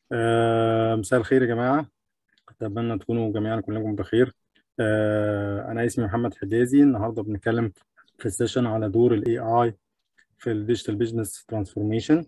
آه، مساء الخير يا جماعة أتمنى تكونوا جميعا كلكم بخير آه، أنا اسمي محمد حجازي النهاردة بنتكلم في السيشن على دور ال AI في الديجيتال بيزنس ترانسفورميشن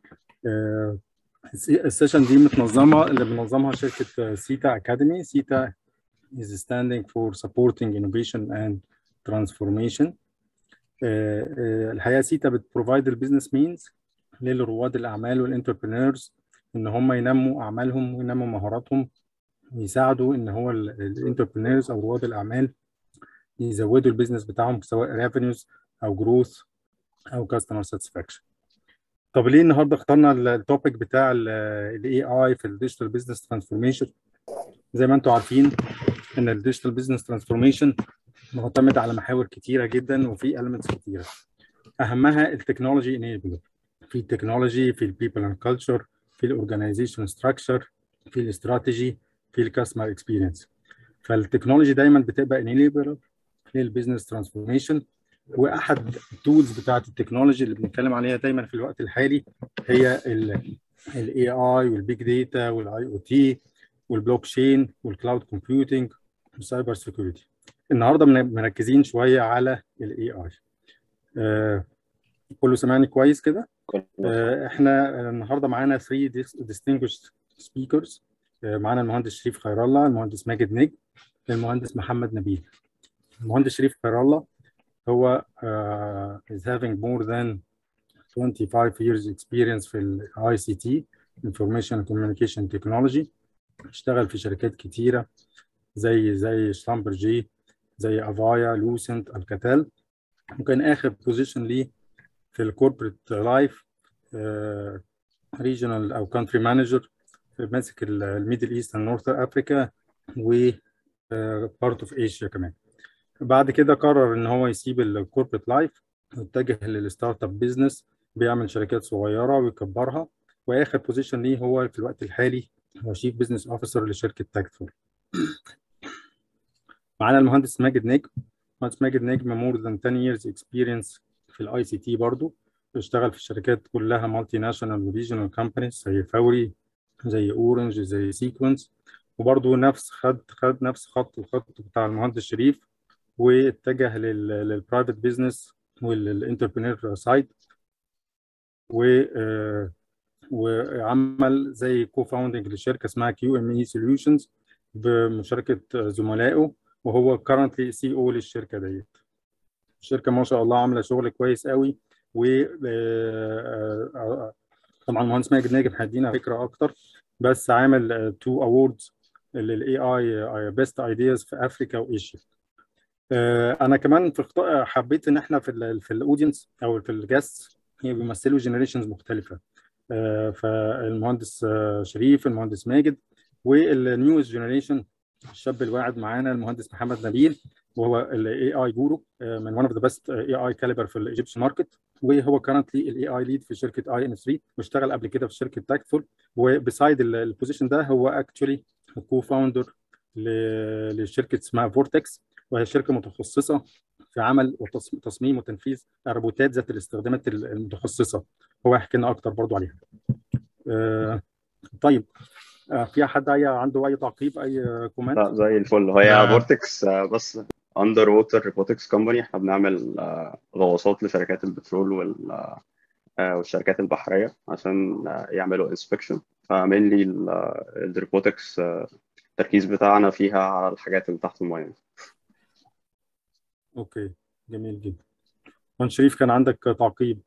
السيشن دي متنظمة اللي بنظمها شركة سيتا أكاديمي سيتا is standing for supporting innovation and transformation آه، آه، الحقيقة سيتا بتبروفايد البيزنس مينز لرواد الأعمال والانتربرينورز ان هم ينموا اعمالهم وينموا مهاراتهم ويساعدوا ان هو الانتربرينورز او رواد الاعمال يزودوا البيزنس بتاعهم سواء ريفينيوز او جروث او كاستمر ساتسفاكشن طب ليه النهارده اخترنا التوبيك بتاع الاي اي في الديجيتال بيزنس ترانسفورميشن زي ما انتم عارفين ان الديجيتال بيزنس ترانسفورميشن معتمد على محاور كتيره جدا وفي المنتس كتيره اهمها التكنولوجي انيبلر في التكنولوجي في البيبل اند كلتشر في الاورجنايزيشن ستراكشر في الاستراتيجي في الكاستمر اكسبيرينس فالتكنولوجي دايما بتبقى انيبلر للبيزنس ترانسفورميشن واحد التولز بتاعت التكنولوجي اللي بنتكلم عليها دايما في الوقت الحالي هي الاي اي والبيج داتا والاي او تي والبلوك تشين والكلاود كومبيوتنج والسايبر سيكيورتي النهارده مركزين شويه على الاي اي آه كله سامعني كويس كده آه احنا النهارده معانا 3 distinguished speakers آه معانا المهندس شريف خير الله المهندس ماجد نجم المهندس محمد نبيل المهندس شريف خير الله هو uh, is having more than 25 years experience في ال ICT Information and Communication Technology اشتغل في شركات كتيرة زي زي شلامبرجي زي افايا لوسنت الكاتال وكان اخر بوزيشن ليه في الكوربريت لايف ريجونال او كونتري مانجر ماسك الميدل ايست نورث افريكا و بارت اوف ايشيا كمان بعد كده قرر ان هو يسيب الكوربريت لايف واتجه للستارت اب بيزنس بيعمل شركات صغيره ويكبرها واخر بوزيشن ليه هو في الوقت الحالي هو شيف بزنس اوفيسر لشركه تاكتفول معانا المهندس ماجد نجم المهندس ماجد نجم مور ذان 10 years experience في الاي سي تي برضه بيشتغل في الشركات كلها مالتي ناشونال وريجونال كومبانيز زي فوري زي اورنج زي سيكونس وبرضه نفس خد خد نفس خط الخط بتاع المهندس شريف واتجه للبرايفت بزنس والانتربرينور سايد و وعمل زي كو فاوندنج لشركه اسمها كيو ام اي سوليوشنز بمشاركه زملائه وهو كرنتلي سي او للشركه ديت الشركه ما شاء الله عامله شغل كويس قوي و طبعا المهندس ماجد ناجم هيدينا فكره اكتر بس عامل تو اووردز للاي اي بيست ايدياز في افريكا وايشيا انا كمان في حبيت ان احنا في ال في الاودينس او في الجاست هي بيمثلوا جنريشنز مختلفه فالمهندس شريف المهندس ماجد والنيوز جنريشن الشاب الواعد معانا المهندس محمد نبيل وهو الاي اي جورو من ون اوف ذا بيست اي اي كاليبر في الايجيبشن ماركت وهو كرنتلي الاي اي ليد في شركه اي ان 3 واشتغل قبل كده في شركه تاكتفول وبسايد البوزيشن ده هو اكشولي كو فاوندر لشركه اسمها فورتكس وهي شركه متخصصه في عمل وتصميم وتنفيذ روبوتات ذات الاستخدامات المتخصصه هو هيحكي لنا اكتر برضو عليها آه طيب آه في حد أي عنده اي تعقيب اي كومنت لا زي الفل هي آه. فورتكس بس اندر ووتر روبوتكس كومباني احنا بنعمل غواصات لشركات البترول وال والشركات البحريه عشان يعملوا انسبكشن فمينلي الروبوتكس التركيز بتاعنا فيها على الحاجات اللي تحت الميه اوكي جميل جدا من شريف كان عندك تعقيب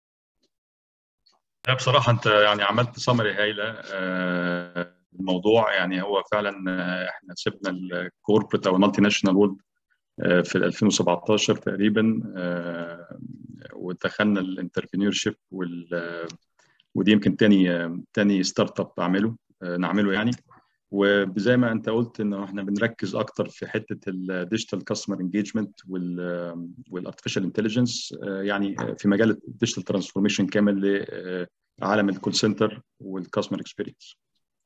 لا بصراحه انت يعني عملت سمري هايله الموضوع يعني هو فعلا احنا سيبنا الكوربريت او المالتي ناشونال وورلد في 2017 تقريبا ودخلنا الانتربرينور شيب ودي يمكن تاني تاني ستارت اب بعمله نعمله يعني وزي ما انت قلت انه احنا بنركز اكتر في حته الديجيتال كاستمر انجيجمنت والارتفيشال انتليجنس يعني في مجال الديجيتال ترانسفورميشن كامل لعالم الكول سنتر والكاستمر اكسبيرينس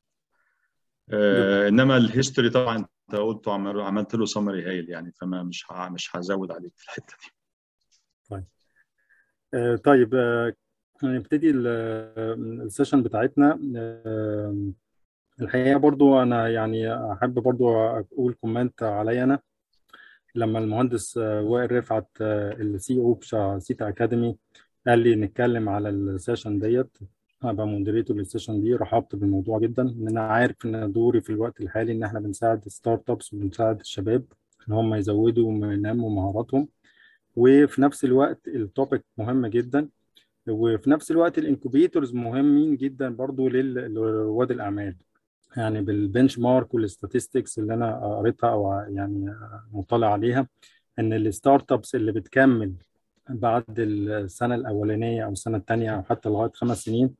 انما الهيستوري طبعا انت قلت عملت له سمري هايل يعني فما مش مش هزود عليك في الحته دي طيب آه طيب آه هنبتدي السيشن بتاعتنا الحقيقه برضو انا يعني احب برضو اقول كومنت عليا انا لما المهندس وائل رفعت السي او بتاع سيتا اكاديمي قال لي نتكلم على السيشن ديت هبقى مودريتور للسيشن دي رحبت بالموضوع جدا ان انا عارف ان دوري في الوقت الحالي ان احنا بنساعد ستارت ابس وبنساعد الشباب ان هم يزودوا وينموا مهاراتهم وفي نفس الوقت التوبيك مهم جدا وفي نفس الوقت الانكوبيتورز مهمين جدا برضو لرواد الاعمال يعني بالبنش مارك والستاتستكس اللي انا قريتها او يعني مطلع عليها ان الستارت ابس اللي بتكمل بعد السنه الاولانيه او السنه الثانيه او حتى لغايه خمس سنين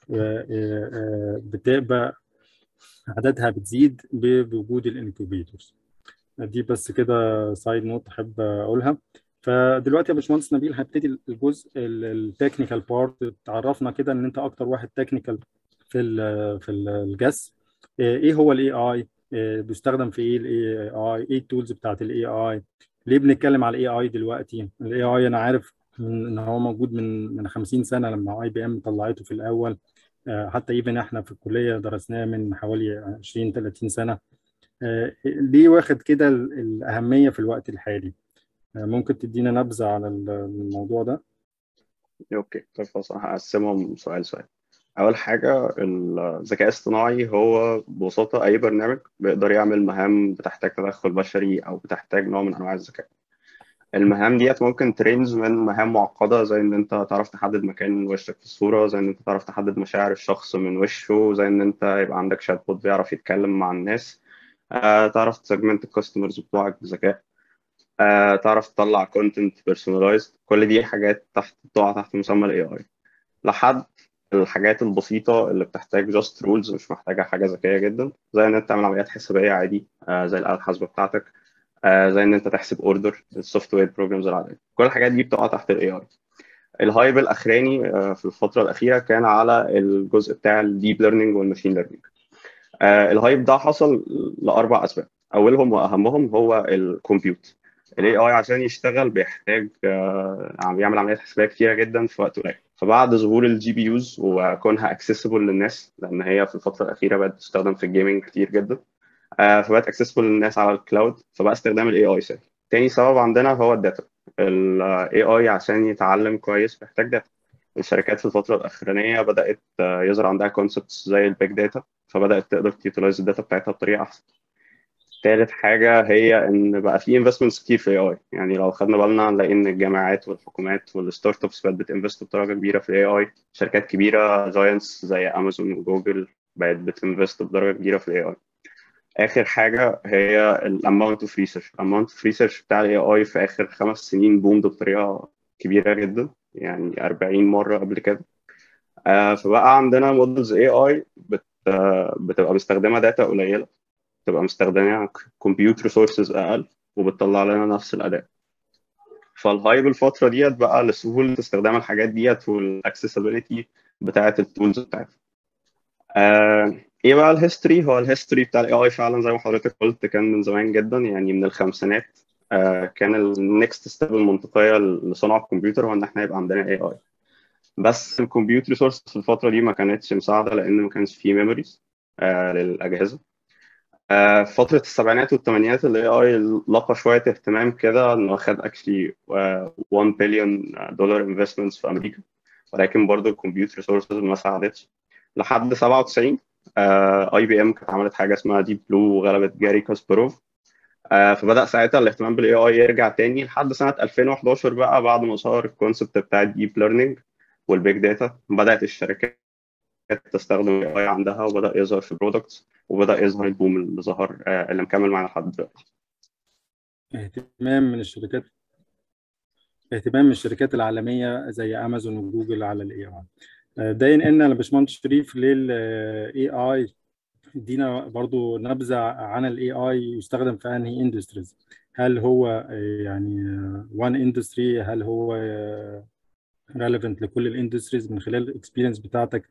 بتبقى عددها بتزيد بوجود الانكوبيتورز دي بس كده سايد نوت احب اقولها فدلوقتي يا باشمهندس نبيل هبتدي الجزء التكنيكال بارت تعرفنا كده ان انت اكتر واحد تكنيكال في ال في الجس ايه هو الاي اي بيستخدم في ايه الاي اي ايه التولز بتاعت الاي اي ليه بنتكلم على الاي اي دلوقتي الاي اي انا عارف ان هو موجود من من 50 سنه لما اي بي ام طلعته في الاول حتى ايفن احنا في الكليه درسناه من حوالي 20 30 سنه ليه واخد كده الاهميه في الوقت الحالي ممكن تدينا نبذه على الموضوع ده اوكي طيب خلاص هقسمهم سؤال سؤال اول حاجه الذكاء الاصطناعي هو ببساطه اي برنامج بيقدر يعمل مهام بتحتاج تدخل بشري او بتحتاج نوع من انواع الذكاء المهام ديت ممكن ترينز من مهام معقده زي ان انت تعرف تحدد مكان وشك في الصوره زي ان انت تعرف تحدد مشاعر الشخص من وشه زي ان انت يبقى عندك شات بوت بيعرف يتكلم مع الناس آه، تعرف تسجمنت الكاستمرز بتوعك بذكاء آه، تعرف تطلع كونتنت بيرسونلايزد كل دي حاجات تحت تقع تحت مسمى الاي اي لحد الحاجات البسيطة اللي بتحتاج جاست رولز مش محتاجة حاجة ذكية جدا زي إن أنت تعمل عمليات حسابية عادي آه زي الآلة الحاسبة بتاعتك آه زي إن أنت تحسب أوردر السوفت وير بروجرامز العادية كل الحاجات دي بتقع تحت الاي اي الهايب الأخراني آه في الفترة الأخيرة كان على الجزء بتاع الديب ليرنينج والماشين ليرنينج الهايب ده حصل لأربع أسباب أولهم وأهمهم هو الكمبيوت الاي اي عشان يشتغل بيحتاج يعمل عمليات حسابيه كتيره جدا في وقت قليل فبعد ظهور الجي بي يوز وكونها اكسسبل للناس لان هي في الفتره الاخيره بقت تستخدم في الجيمنج كتير جدا فبقت اكسسبل للناس على الكلاود فبقى استخدام الاي اي سهل تاني سبب عندنا هو الداتا الاي اي عشان يتعلم كويس محتاج داتا الشركات في الفتره الاخرانيه بدات يظهر عندها كونسبتس زي البيج داتا فبدات تقدر تيوتلايز الداتا بتاعتها بطريقه احسن تالت حاجة هي إن بقى في انفستمنتس كتير في اي اي يعني لو خدنا بالنا هنلاقي إن الجامعات والحكومات والستارت ابس بقت بتنفست بطريقة كبيرة في الاي اي شركات كبيرة جاينتس زي أمازون وجوجل بقت بتنفست بدرجة كبيرة في الاي اي آخر حاجة هي الأماونت اوف ريسيرش الأماونت اوف ريسيرش بتاع الاي اي في آخر خمس سنين بومد بطريقة كبيرة جدا يعني 40 مرة قبل كده آه فبقى عندنا مودلز اي اي بت بتبقى مستخدمة داتا قليلة تبقى مستخدمة كمبيوتر ريسورسز اقل وبتطلع لنا نفس الاداء فالهايب الفتره ديت بقى لسهوله استخدام الحاجات ديت والاكسسبيلتي بتاعه التولز بتاعتها آه ايه بقى الهيستوري هو الهيستوري بتاع الاي اي فعلا زي ما حضرتك قلت كان من زمان جدا يعني من الخمسينات آه كان النكست ستيب المنطقيه لصنع الكمبيوتر هو ان احنا يبقى عندنا اي اي بس الكمبيوتر ريسورسز في الفتره دي ما كانتش مساعده لان ما كانش فيه ميموريز آه للاجهزه في فترة السبعينات والثمانينات الاي اي لقى شوية اهتمام كده انه خد اكشلي 1 بليون دولار انفستمنتس في امريكا ولكن برضه الكمبيوتر ريسورسز ما ساعدتش لحد 97 اي بي ام كانت عملت حاجة اسمها ديب بلو وغلبت جاري كاسبروف فبدأ ساعتها الاهتمام بالاي اي يرجع تاني لحد سنة 2011 بقى بعد ما ظهر الكونسبت بتاع الديب ليرنينج والبيج داتا بدأت الشركات تستخدم الاي اي عندها وبدا يظهر في برودكتس وبدا يظهر البوم اللي ظهر اللي مكمل معانا لحد دلوقتي اهتمام من الشركات اهتمام من الشركات العالميه زي امازون وجوجل على الاي اي ده ينقلنا لباشمهندس شريف للاي اي ادينا برضو نبذه عن الاي اي يستخدم في انهي اندستريز هل هو يعني وان اندستري هل هو ريليفنت لكل الاندستريز من خلال الاكسبيرينس بتاعتك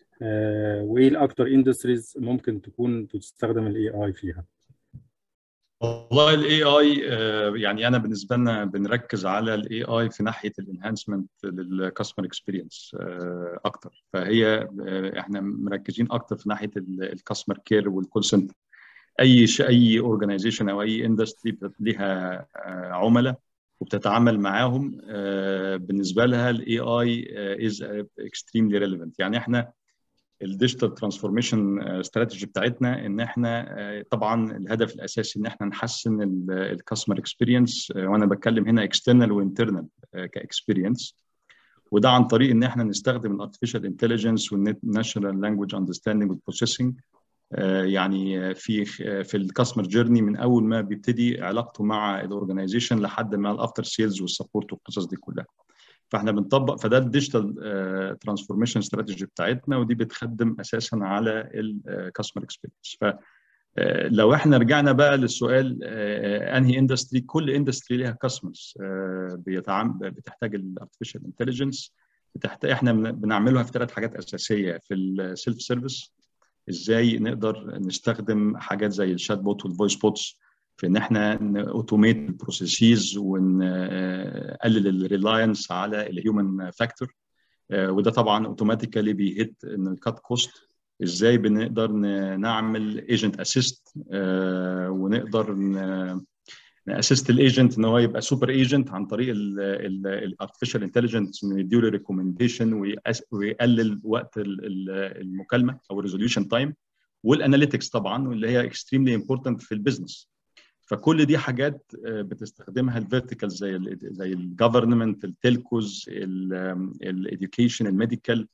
وايه الاكتر اندستريز ممكن تكون بتستخدم الاي اي فيها والله الاي اي يعني انا بالنسبه لنا بنركز على الاي اي في ناحيه الانهانسمنت للكاستمر اكسبيرينس اكتر فهي احنا مركزين اكتر في ناحيه الكاستمر كير والكول سنتر اي اي اورجانيزيشن او اي اندستري ليها عملاء وبتتعامل معاهم بالنسبه لها الاي اي از اكستريملي ريليفنت يعني احنا الديجيتال ترانسفورميشن استراتيجي بتاعتنا ان احنا طبعا الهدف الاساسي ان احنا نحسن الكاستمر اكسبيرينس وانا بتكلم هنا اكسترنال وانترنال كاكسبيرينس وده عن طريق ان احنا نستخدم الارتفيشال انتليجنس والناشونال لانجوج اندرستاندينج والبروسيسنج يعني في في الكاستمر جيرني من اول ما بيبتدي علاقته مع الاورجنايزيشن لحد ما الافتر سيلز والسبورت والقصص دي كلها فاحنا بنطبق فده الديجيتال ترانسفورميشن استراتيجي بتاعتنا ودي بتخدم اساسا على الكاستمر اكسبيرينس ف لو احنا رجعنا بقى للسؤال انهي اندستري كل اندستري ليها كاستمرز بتحتاج الارتفيشال انتليجنس بتحتاج احنا بنعملها في ثلاث حاجات اساسيه في السيلف سيرفيس ازاي نقدر نستخدم حاجات زي الشات بوت والفويس بوتس في ان احنا اوتوميت البروسيسز ونقلل الريلاينس على الهيومن فاكتور وده طبعا اوتوماتيكالي بيهت ان الكات كوست ازاي بنقدر نعمل ايجنت اسيست ونقدر ناسيست الايجنت ان هو يبقى سوبر ايجنت عن طريق الارتفيشال انتليجنس انه يديله ريكومنديشن ويقلل وقت المكالمه او الريزوليوشن تايم والاناليتكس طبعا واللي هي اكستريملي امبورتنت في البيزنس فكل دي حاجات بتستخدمها الفيرتيكال زي زي الجفرمنت التلكوز الاديوكيشن الميديكال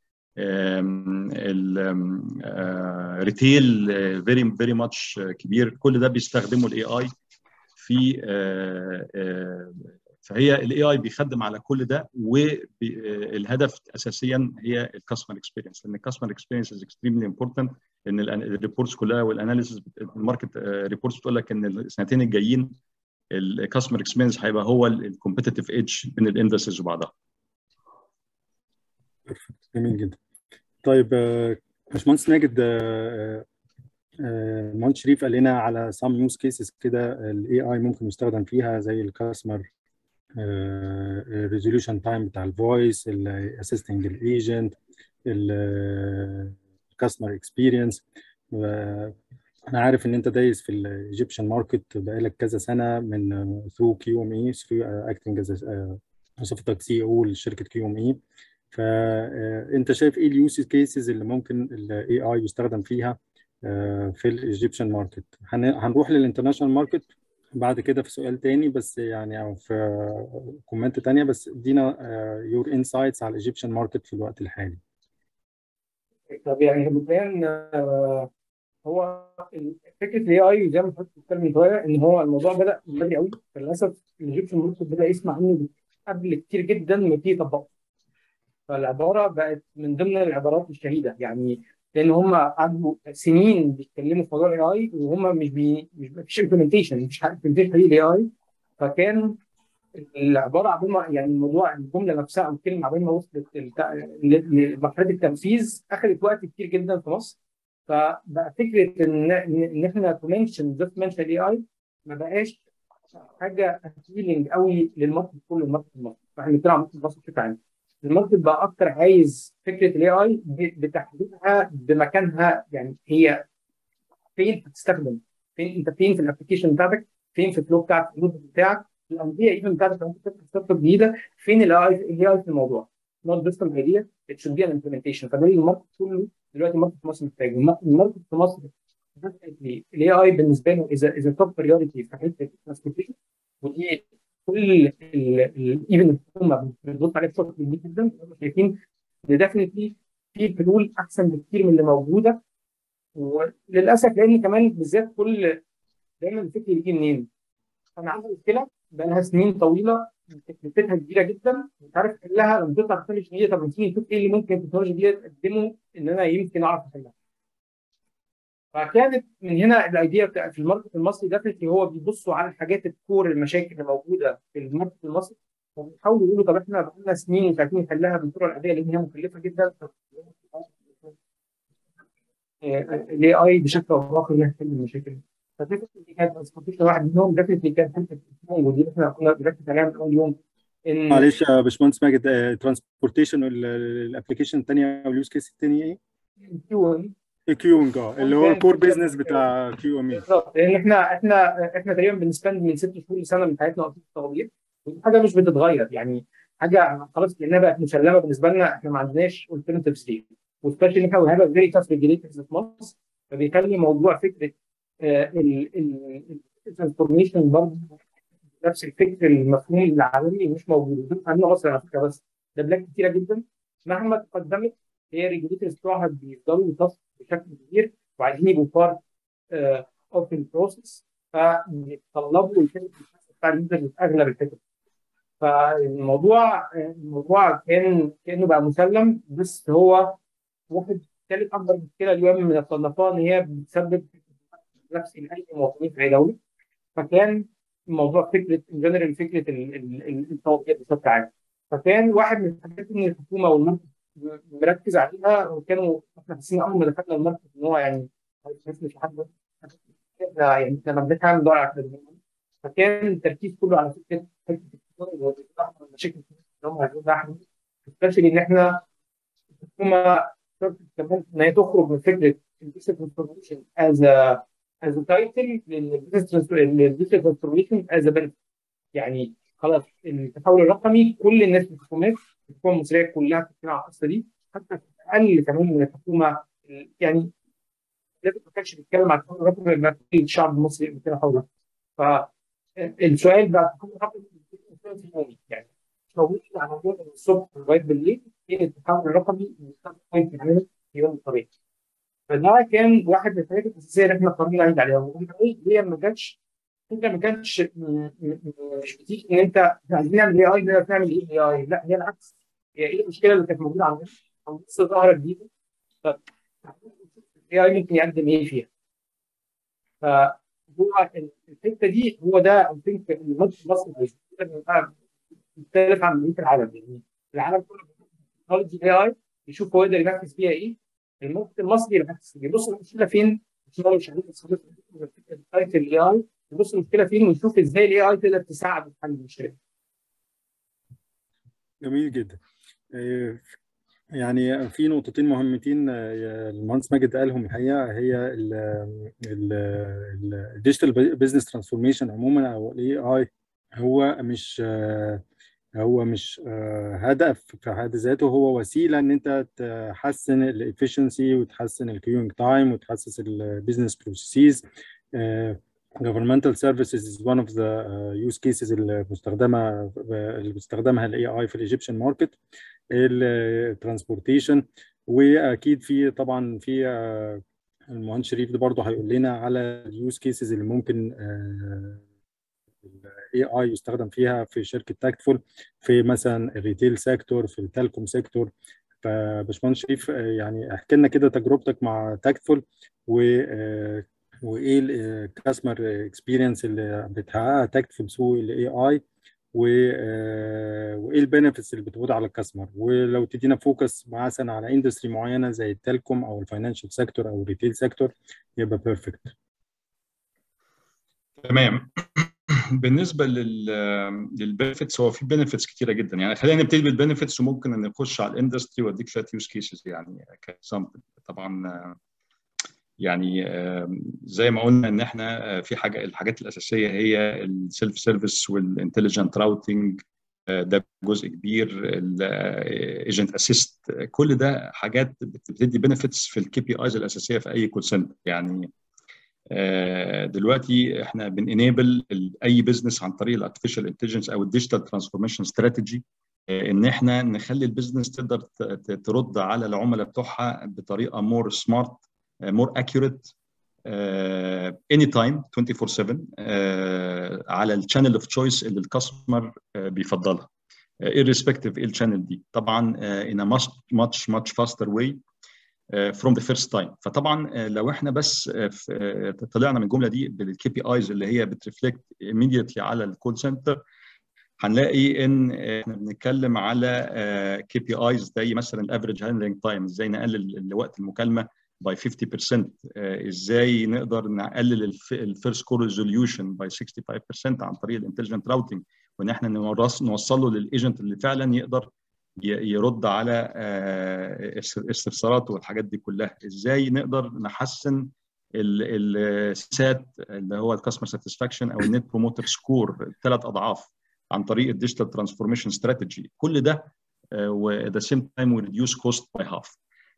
الريتيل فيري فيري ماتش كبير كل ده بيستخدموا الاي اي في فهي الاي اي بيخدم على كل ده والهدف اساسيا هي الكاستمر اكسبيرينس لان الكاستمر اكسبيرينس از اكستريملي امبورتنت ان الريبورتس كلها والاناليسيس الماركت ريبورتس بتقول لك ان السنتين الجايين الكاستمر اكسبيرينس هيبقى هو الكومبيتيتيف ايدج بين الاندستريز وبعضها جميل جدا طيب باشمهندس ماجد مهندس شريف قال لنا على سام يوز كيسز كده الاي اي ممكن يستخدم فيها زي الكاستمر ريزوليوشن تايم بتاع الفويس الاسيستنج الايجنت الكاستمر اكسبيرينس انا عارف ان انت دايس في الايجيبشن ماركت بقالك كذا سنه من ثرو كيو ام اي ثرو اكتنج از صفتك سي او لشركه كيو ام اي فانت شايف ايه اليوز كيسز اللي ممكن الاي اي يستخدم فيها في الايجيبشن ماركت هنروح للانترناشونال ماركت بعد كده في سؤال تاني بس يعني او في كومنت تانية بس ادينا يور انسايتس على الايجيبشن ماركت في الوقت الحالي طب يعني مبدئيا هو فكره الاي اي زي ما حضرتك بتتكلم شويه ان هو الموضوع بدا بدري قوي فللاسف الايجيبشن ماركت بدا يسمع عنه قبل كتير جدا ما يبتدي يطبقه فالعباره بقت من ضمن العبارات الشهيده يعني لان هم قعدوا سنين بيتكلموا في موضوع الاي اي وهم مش بي مش مفيش امبلمنتيشن مفيش امبلمنتيشن حقيقي الاي اي فكان العباره عبال ما يعني الموضوع الجمله نفسها او الكلمه عبال ما وصلت لمرحله التنفيذ اخذت وقت كتير جدا في مصر فبقى فكره ان ان احنا تو منشن جاست منشن الاي اي ما بقاش حاجه ابيلينج قوي للماركت كله الماركت المصري فاحنا بنتكلم عن الماركت المصري بشكل عام الماركت بقى اكتر عايز فكره الاي اي بتحديدها بمكانها يعني هي فين هتستخدم فين انت فين في الابلكيشن بتاعتك فين في الفلو بتاعك النود بتاعك الانديه ايفن بتاعتك لو انت بتفتح ستارت اب جديده فين الاي اي اي في الموضوع نوت جاست ان ايديا ات شود بي ان امبلمنتيشن فده اللي الماركت كله دلوقتي الماركت في مصر محتاجه الماركت في مصر الاي اي بالنسبه له اذا اذا توب بريورتي في حته الترانسبورتيشن ودي كل ايفن الحكومه بتبص عليها بشكل كبير جدا شايفين ان ديفنتلي في حلول احسن بكتير من اللي موجوده وللاسف لان كمان بالذات كل دايما الفكر بيجي منين؟ انا عندي مشكله بقى لها سنين طويله تكلفتها كبيره جدا مش عارف احلها لما تطلع تكنولوجي جديده طب نيجي نشوف ايه اللي ممكن التكنولوجيا دي تقدمه ان انا يمكن اعرف احلها. فكانت من هنا الايديا في الماركت المصري ديفنتلي هو بيبصوا على الحاجات الكور المشاكل اللي موجوده في الماركت المصري وبيحاولوا يقولوا طب احنا بقى لنا سنين مش عارفين نحلها بالطرق العاديه لان هي مكلفه جدا الاي اي بشكل او باخر يحل المشاكل فديفنتلي كانت ترانسبورتيشن واحد منهم ديفنتلي كانت حته ودي احنا كنا بنركز عليها من اول يوم ان معلش يا باشمهندس ماجد ترانسبورتيشن الابلكيشن الثانيه او اليوز كيس الثانيه ايه؟ كيو ام كيوينج اه اللي هو الكور بيزنس بتاع كيو ام بالظبط لان احنا احنا احنا تقريبا بنسبند من ست شهور لسنه من حياتنا وقت التوظيف ودي حاجه مش بتتغير يعني حاجه خلاص لانها بقت مسلمه بالنسبه لنا احنا ما عندناش alternatives ليه وسبيشلي ان احنا وي هاف فيري تاف ريجليتورز في مصر فبيخلي موضوع فكره الترانسفورميشن برضه نفس الفكر المفهوم العالمي مش موجود ده عندنا مصر على فكره بس ده بلاد كتيره جدا مهما تقدمت هي الريجليتورز بتوعها بيفضلوا يتصلوا بشكل كبير وعايزين يبقوا بارت اوف البروسيس فبيتطلبوا الفكر بتاع اليوزر في اغلب الفكر فالموضوع الموضوع كان كانه بقى مسلم بس هو واحد ثالث اكبر مشكله اليوم من الصنفاء ان هي بتسبب نفس لاي مواطنين في اي دوله فكان الموضوع فكره ان جنرال فكره التوظيف بشكل عام فكان واحد من الحاجات ان الحكومه والمركز مركز عليها وكانوا احنا حاسين اول ما دخلنا المركز ان هو يعني مش حد احنا يعني احنا ما بنحاول ندور على فكان التركيز كله على فكره فكره المشاكل اللي هم عايزين نحل سبيشالي ان احنا الحكومه كمان ان هي تخرج من فكره الديجيتال ترانسفورميشن از از تايتل للديجيتال ترانسفورميشن از بنفيت يعني خلاص التحول الرقمي كل الناس في الحكومات الحكومه المصريه كلها بتتكلم على القصه دي حتى اقل كمان من الحكومه يعني لازم ما كانش بيتكلم عن التحول الرقمي لما الشعب المصري بيتكلم حول فالسؤال بقى التحول الرقمي في يومي يعني مش موجود على موضوع من الصبح لغايه بالليل في التحول الرقمي بوينت في يوم الطبيعي فده كان واحد من الحاجات الاساسيه اللي احنا قررنا نعيد عليها هي ما كانتش انت ما كانتش مش بتيجي ان انت عايزين نعمل اي اي نقدر نعمل ايه اي اي لا هي العكس هي ايه المشكله اللي كانت موجوده عندنا او لسه ظاهره جديده الاي اي ممكن يقدم ايه فيها فهو الحته دي هو ده اي ثينك الماتش مصر مختلف عن بقيه العالم يعني العالم كله تكنولوجي اي اي يشوف هو يقدر ينفذ فيها ايه المنتج المصري ينفذ يبص المشكله فين مش هو مش عارف يستخدم تايتل الاي اي يبص المشكله فين ويشوف ازاي الاي اي تقدر تساعد في حل المشكله جميل جدا يعني في نقطتين مهمتين المهندس ماجد قالهم الحقيقه هي الديجيتال بزنس ترانسفورميشن عموما او الاي اي هو مش هو مش هدف في حد ذاته هو وسيله ان انت تحسن الافشنسي وتحسن الكيوينج تايم وتحسن البيزنس بروسيسز governmental services is one of the uh, use cases المستخدمه اللي بيستخدمها الاي اي في الايجيبشن ماركت الترانسبورتيشن واكيد في طبعا في uh, المهندس شريف ده برضه هيقول لنا على اليوز كيسز اللي ممكن الاي اي يستخدم فيها في شركه تاكتفول في مثلا الريتيل سيكتور في التلكوم سيكتور فباشمهندس شريف يعني احكي لنا كده تجربتك مع تاكتفول و وايه الكاستمر اكسبيرينس اللي بتحققها تاكتفول سوق الاي اي وايه البنفيتس اللي بتعود على الكاستمر ولو تدينا فوكس مثلا على اندستري معينه زي التلكوم او الفاينانشال سيكتور او الريتيل سيكتور يبقى بيرفكت تمام بالنسبه لل للبنفيتس هو في بنفيتس كتيره جدا يعني خلينا نبتدي بالبنفيتس وممكن نخش على الاندستري واديك شويه يوز كيسز يعني كسامبل طبعا يعني زي ما قلنا ان احنا في حاجه الحاجات الاساسيه هي السيلف سيرفيس والانتليجنت راوتنج ده جزء كبير الايجنت اسيست كل ده حاجات بتدي بنفيتس في الكي بي ايز الاساسيه في اي كول سنتر يعني دلوقتي احنا بننيبل اي بزنس عن طريق الارتفيشال انتليجنس او الديجيتال ترانسفورميشن استراتيجي ان احنا نخلي البزنس تقدر ترد على العملاء بتوعها بطريقه مور سمارت مور اكيوريت اني تايم 24 7 uh, على الشانل اوف تشويس اللي الكاستمر uh, بيفضلها irrespective ايه الشانل دي طبعا uh, in a much much much faster way from the first time فطبعا لو احنا بس طلعنا من الجمله دي بالكي بي ايز اللي هي بترفلكت immediately على الكول سنتر هنلاقي ان احنا بنتكلم على كي بي ايز زي مثلا الافريج هاندلنج تايم ازاي نقلل وقت المكالمه باي 50% ازاي نقدر نقلل الفيرست كور ريزوليوشن باي 65% عن طريق الانتليجنت راوتنج وان احنا نوصله للايجنت اللي فعلا يقدر يرد على استفساراته والحاجات دي كلها ازاي نقدر نحسن السات اللي هو الكاستمر ساتسفاكشن او النت بروموتر سكور ثلاث اضعاف عن طريق الديجيتال ترانسفورميشن استراتيجي كل ده و the same time we reduce cost by half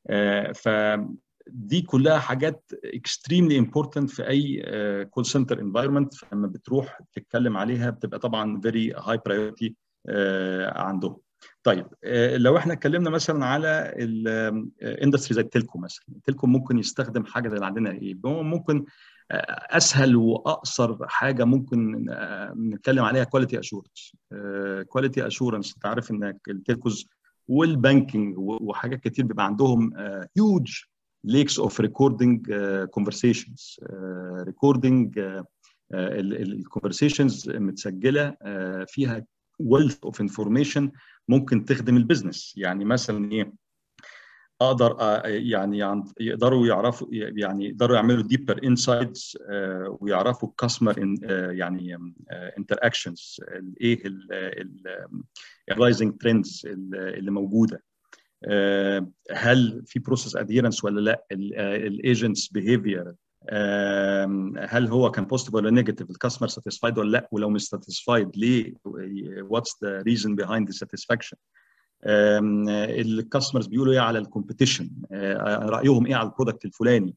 فدي كلها حاجات extremely important في اي كول سنتر انفايرمنت فلما بتروح تتكلم عليها بتبقى طبعا very high priority عندهم طيب لو احنا اتكلمنا مثلا على الاندستري زي التلكو مثلا التلكو ممكن يستخدم حاجه زي اللي عندنا ايه ممكن اسهل واقصر حاجه ممكن نتكلم عليها كواليتي اشورنس كواليتي اشورنس انت عارف ان التلكوز والبانكينج وحاجات كتير بيبقى عندهم هيوج ليكس اوف ريكوردنج كونفرسيشنز ريكوردنج الكونفرسيشنز متسجله فيها wealth اوف انفورميشن ممكن تخدم البيزنس يعني مثلا ايه اقدر يعني يقدروا يعرفوا يعني يقدروا يعملوا ديبر انسايتس ويعرفوا الكاستمر يعني انتر اكشنز ايه الرايزنج ترندز اللي موجوده هل في بروسيس اديرنس ولا لا الايجنتس بيهيفير هل هو كان بوزيتيف ولا نيجاتيف الكاستمر ساتيسفايد ولا لا ولو مش ساتيسفايد ليه واتس ذا ريزن بيهايند ذا ساتيسفاكشن الكاستمرز بيقولوا ايه على الكومبيتيشن رايهم ايه على البرودكت الفلاني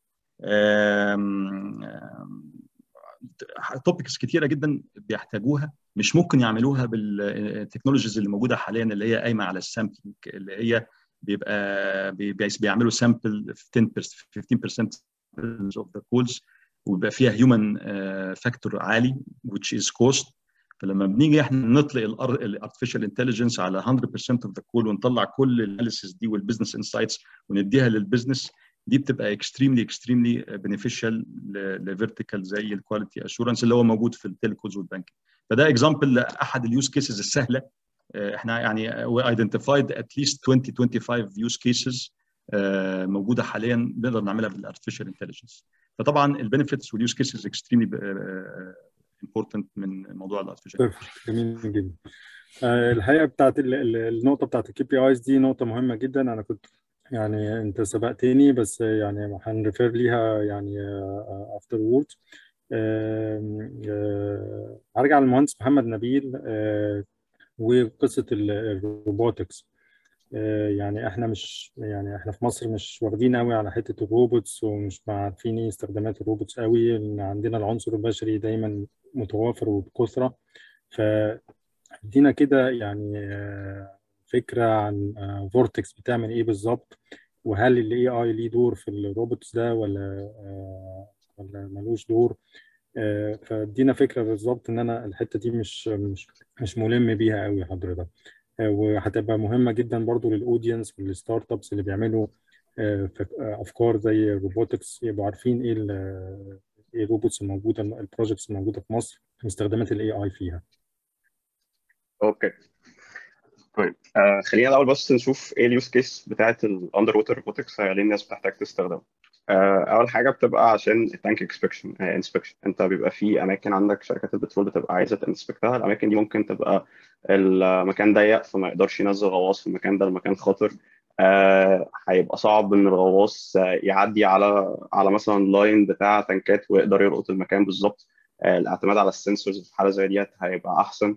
توبكس كتيره جدا بيحتاجوها مش ممكن يعملوها بالتكنولوجيز اللي موجوده حاليا اللي هي قايمه على السامبلينج اللي هي بيبقى بيعملوا سامبل 10% 15% of the calls ويبقى فيها هيومن فاكتور عالي which is cost فلما بنيجي احنا نطلق الارتفيشال انتليجنس على 100% of the call ونطلع كل الاناليسيس دي والبزنس انسايتس ونديها للبزنس دي بتبقى اكستريملي اكستريملي بنفيشال لفيرتيكال زي الكواليتي اشورنس اللي هو موجود في التلكوز والبانكينج فده اكزامبل لاحد اليوز كيسز السهله احنا يعني we identified at least 20 25 use cases موجوده حاليا نقدر نعملها بالارتفيشال انتليجنس فطبعا البنفيتس واليوز كيسز اكستريملي امبورتنت من موضوع الارتفيشال جميل جدا الحقيقه بتاعت النقطه بتاعت الكي بي ايز دي نقطه مهمه جدا انا كنت يعني انت سبقتني بس يعني هنريفير ليها يعني افتر وورد هرجع للمهندس محمد نبيل وقصه الروبوتكس يعني احنا مش يعني احنا في مصر مش واخدين قوي على حته الروبوتس ومش عارفين ايه استخدامات الروبوتس قوي لان عندنا العنصر البشري دايما متوافر وبكثره فادينا كده يعني فكره عن فورتكس بتعمل ايه بالظبط وهل الاي اي ليه دور في الروبوتس ده ولا ولا ملوش دور فادينا فكره بالظبط ان انا الحته دي مش مش مش ملم بيها قوي حضرتك وهتبقى مهمه جدا برضو للاودينس والستارت ابس اللي بيعملوا افكار زي الروبوتكس يبقوا عارفين ايه ايه الروبوتس الموجوده البروجكتس الموجوده في مصر واستخدامات الاي اي فيها اوكي طيب آه خلينا الاول بس نشوف ايه اليوز كيس بتاعت الاندر ووتر روبوتكس ليه الناس بتحتاج تستخدمها آه اول حاجه بتبقى عشان التانك اكسبكشن انسبكشن انت بيبقى في اماكن عندك شركات البترول بتبقى عايزه تنسبكتها الاماكن دي ممكن تبقى المكان ضيق فما يقدرش ينزل غواص في المكان ده المكان خطر آه هيبقى صعب ان الغواص يعدي على على مثلا لاين بتاع تنكات ويقدر يلقط المكان بالظبط آه الاعتماد على السنسورز في حاله زي ديت هيبقى احسن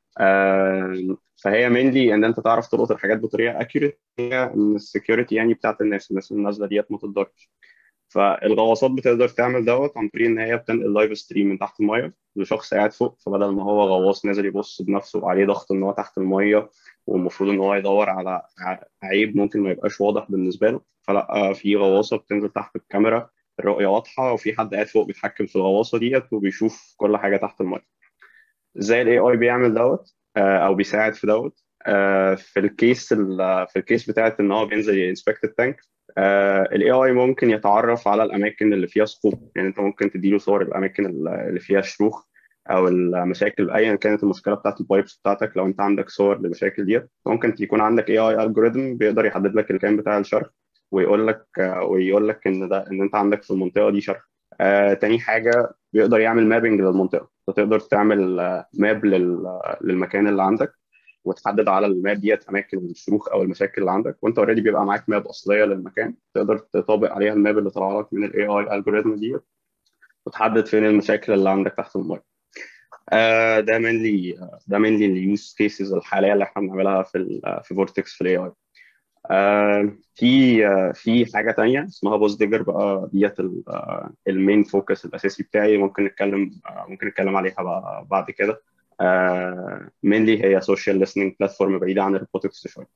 آه فهي مينلي ان انت تعرف تلقط الحاجات بطريقه اكيوريت هي ان السكيورتي يعني بتاعت الناس الناس اللي نازله ديت ما تتضرش فالغواصات بتقدر تعمل دوت عن طريق ان هي بتنقل لايف ستريم من تحت الميه لشخص قاعد فوق فبدل ما هو غواص نازل يبص بنفسه وعليه ضغط ان هو تحت الميه والمفروض ان هو يدور على عيب ممكن ما يبقاش واضح بالنسبه له فلا في غواصه بتنزل تحت الكاميرا الرؤيه واضحه وفي حد قاعد فوق بيتحكم في الغواصه ديت وبيشوف كل حاجه تحت الميه ازاي الاي اي بيعمل دوت او بيساعد في دوت في الكيس في الكيس بتاعت ان هو بينزل ينسبكت التانك الاي اي ممكن يتعرف على الاماكن اللي فيها ثقوب يعني انت ممكن تديله صور الاماكن اللي فيها شروخ او المشاكل ايا كانت المشكله بتاعت البايبس بتاعتك لو انت عندك صور للمشاكل ديت ممكن يكون عندك اي اي الجوريزم بيقدر يحدد لك المكان بتاع الشرخ ويقول لك ويقول لك ان ده ان انت عندك في المنطقه دي شرخ آه، تاني حاجه بيقدر يعمل مابنج للمنطقه فتقدر تعمل ماب للمكان اللي عندك وتحدد على الماب ديت اماكن الشروخ او المشاكل اللي عندك وانت اوريدي بيبقى معاك ماب اصليه للمكان تقدر تطابق عليها الماب اللي طلع لك من الاي اي الجوريزم ديت وتحدد فين المشاكل اللي عندك تحت الماء آه ده mainly ده mainly اليوز كيسز الحاليه اللي احنا بنعملها في ال في فورتكس في الاي اي آه في آه في حاجه تانية اسمها بوست ديجر بقى ديت المين فوكس الاساسي بتاعي ممكن نتكلم ممكن نتكلم عليها بقى بعد كده آه mainly هي سوشيال listening بلاتفورم بعيده عن الروبوتكس شويه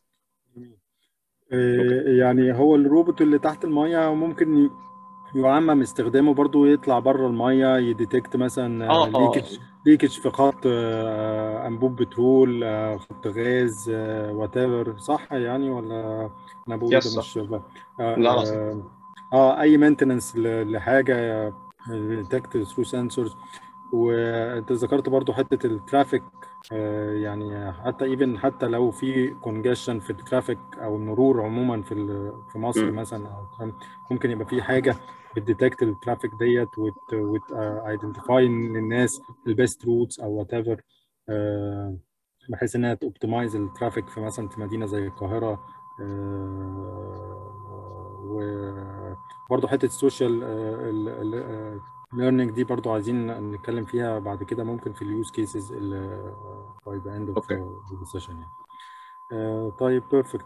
يعني هو الروبوت اللي تحت المية ممكن يعمم استخدامه برضو يطلع بره المية يديتكت مثلا اه اه ليكج ليكج في خط انبوب بترول خط غاز وات ايفر صح يعني ولا انا بقول يس ده صح مش اه لا لا صح اه آه، اي مينتننس لحاجه ديتكت ثرو سنسورز وانت ذكرت برضو حته الترافيك آه، يعني حتى ايفن حتى لو في كونجيشن في الترافيك او المرور عموما في ال- في مصر مم. مثلا أو كم- ممكن يبقى في حاجه بتديتكت الترافيك ديت وت وت ايدنتيفاي للناس البيست روتس او وات ايفر بحيث انها توبتمايز الترافيك في مثلا في مدينه زي القاهره وبرضه حته السوشيال ليرنينج دي برضه عايزين نتكلم فيها بعد كده ممكن في اليوز كيسز باي ذا اند اوف اوكي ذا سيشن يعني آه، طيب بيرفكت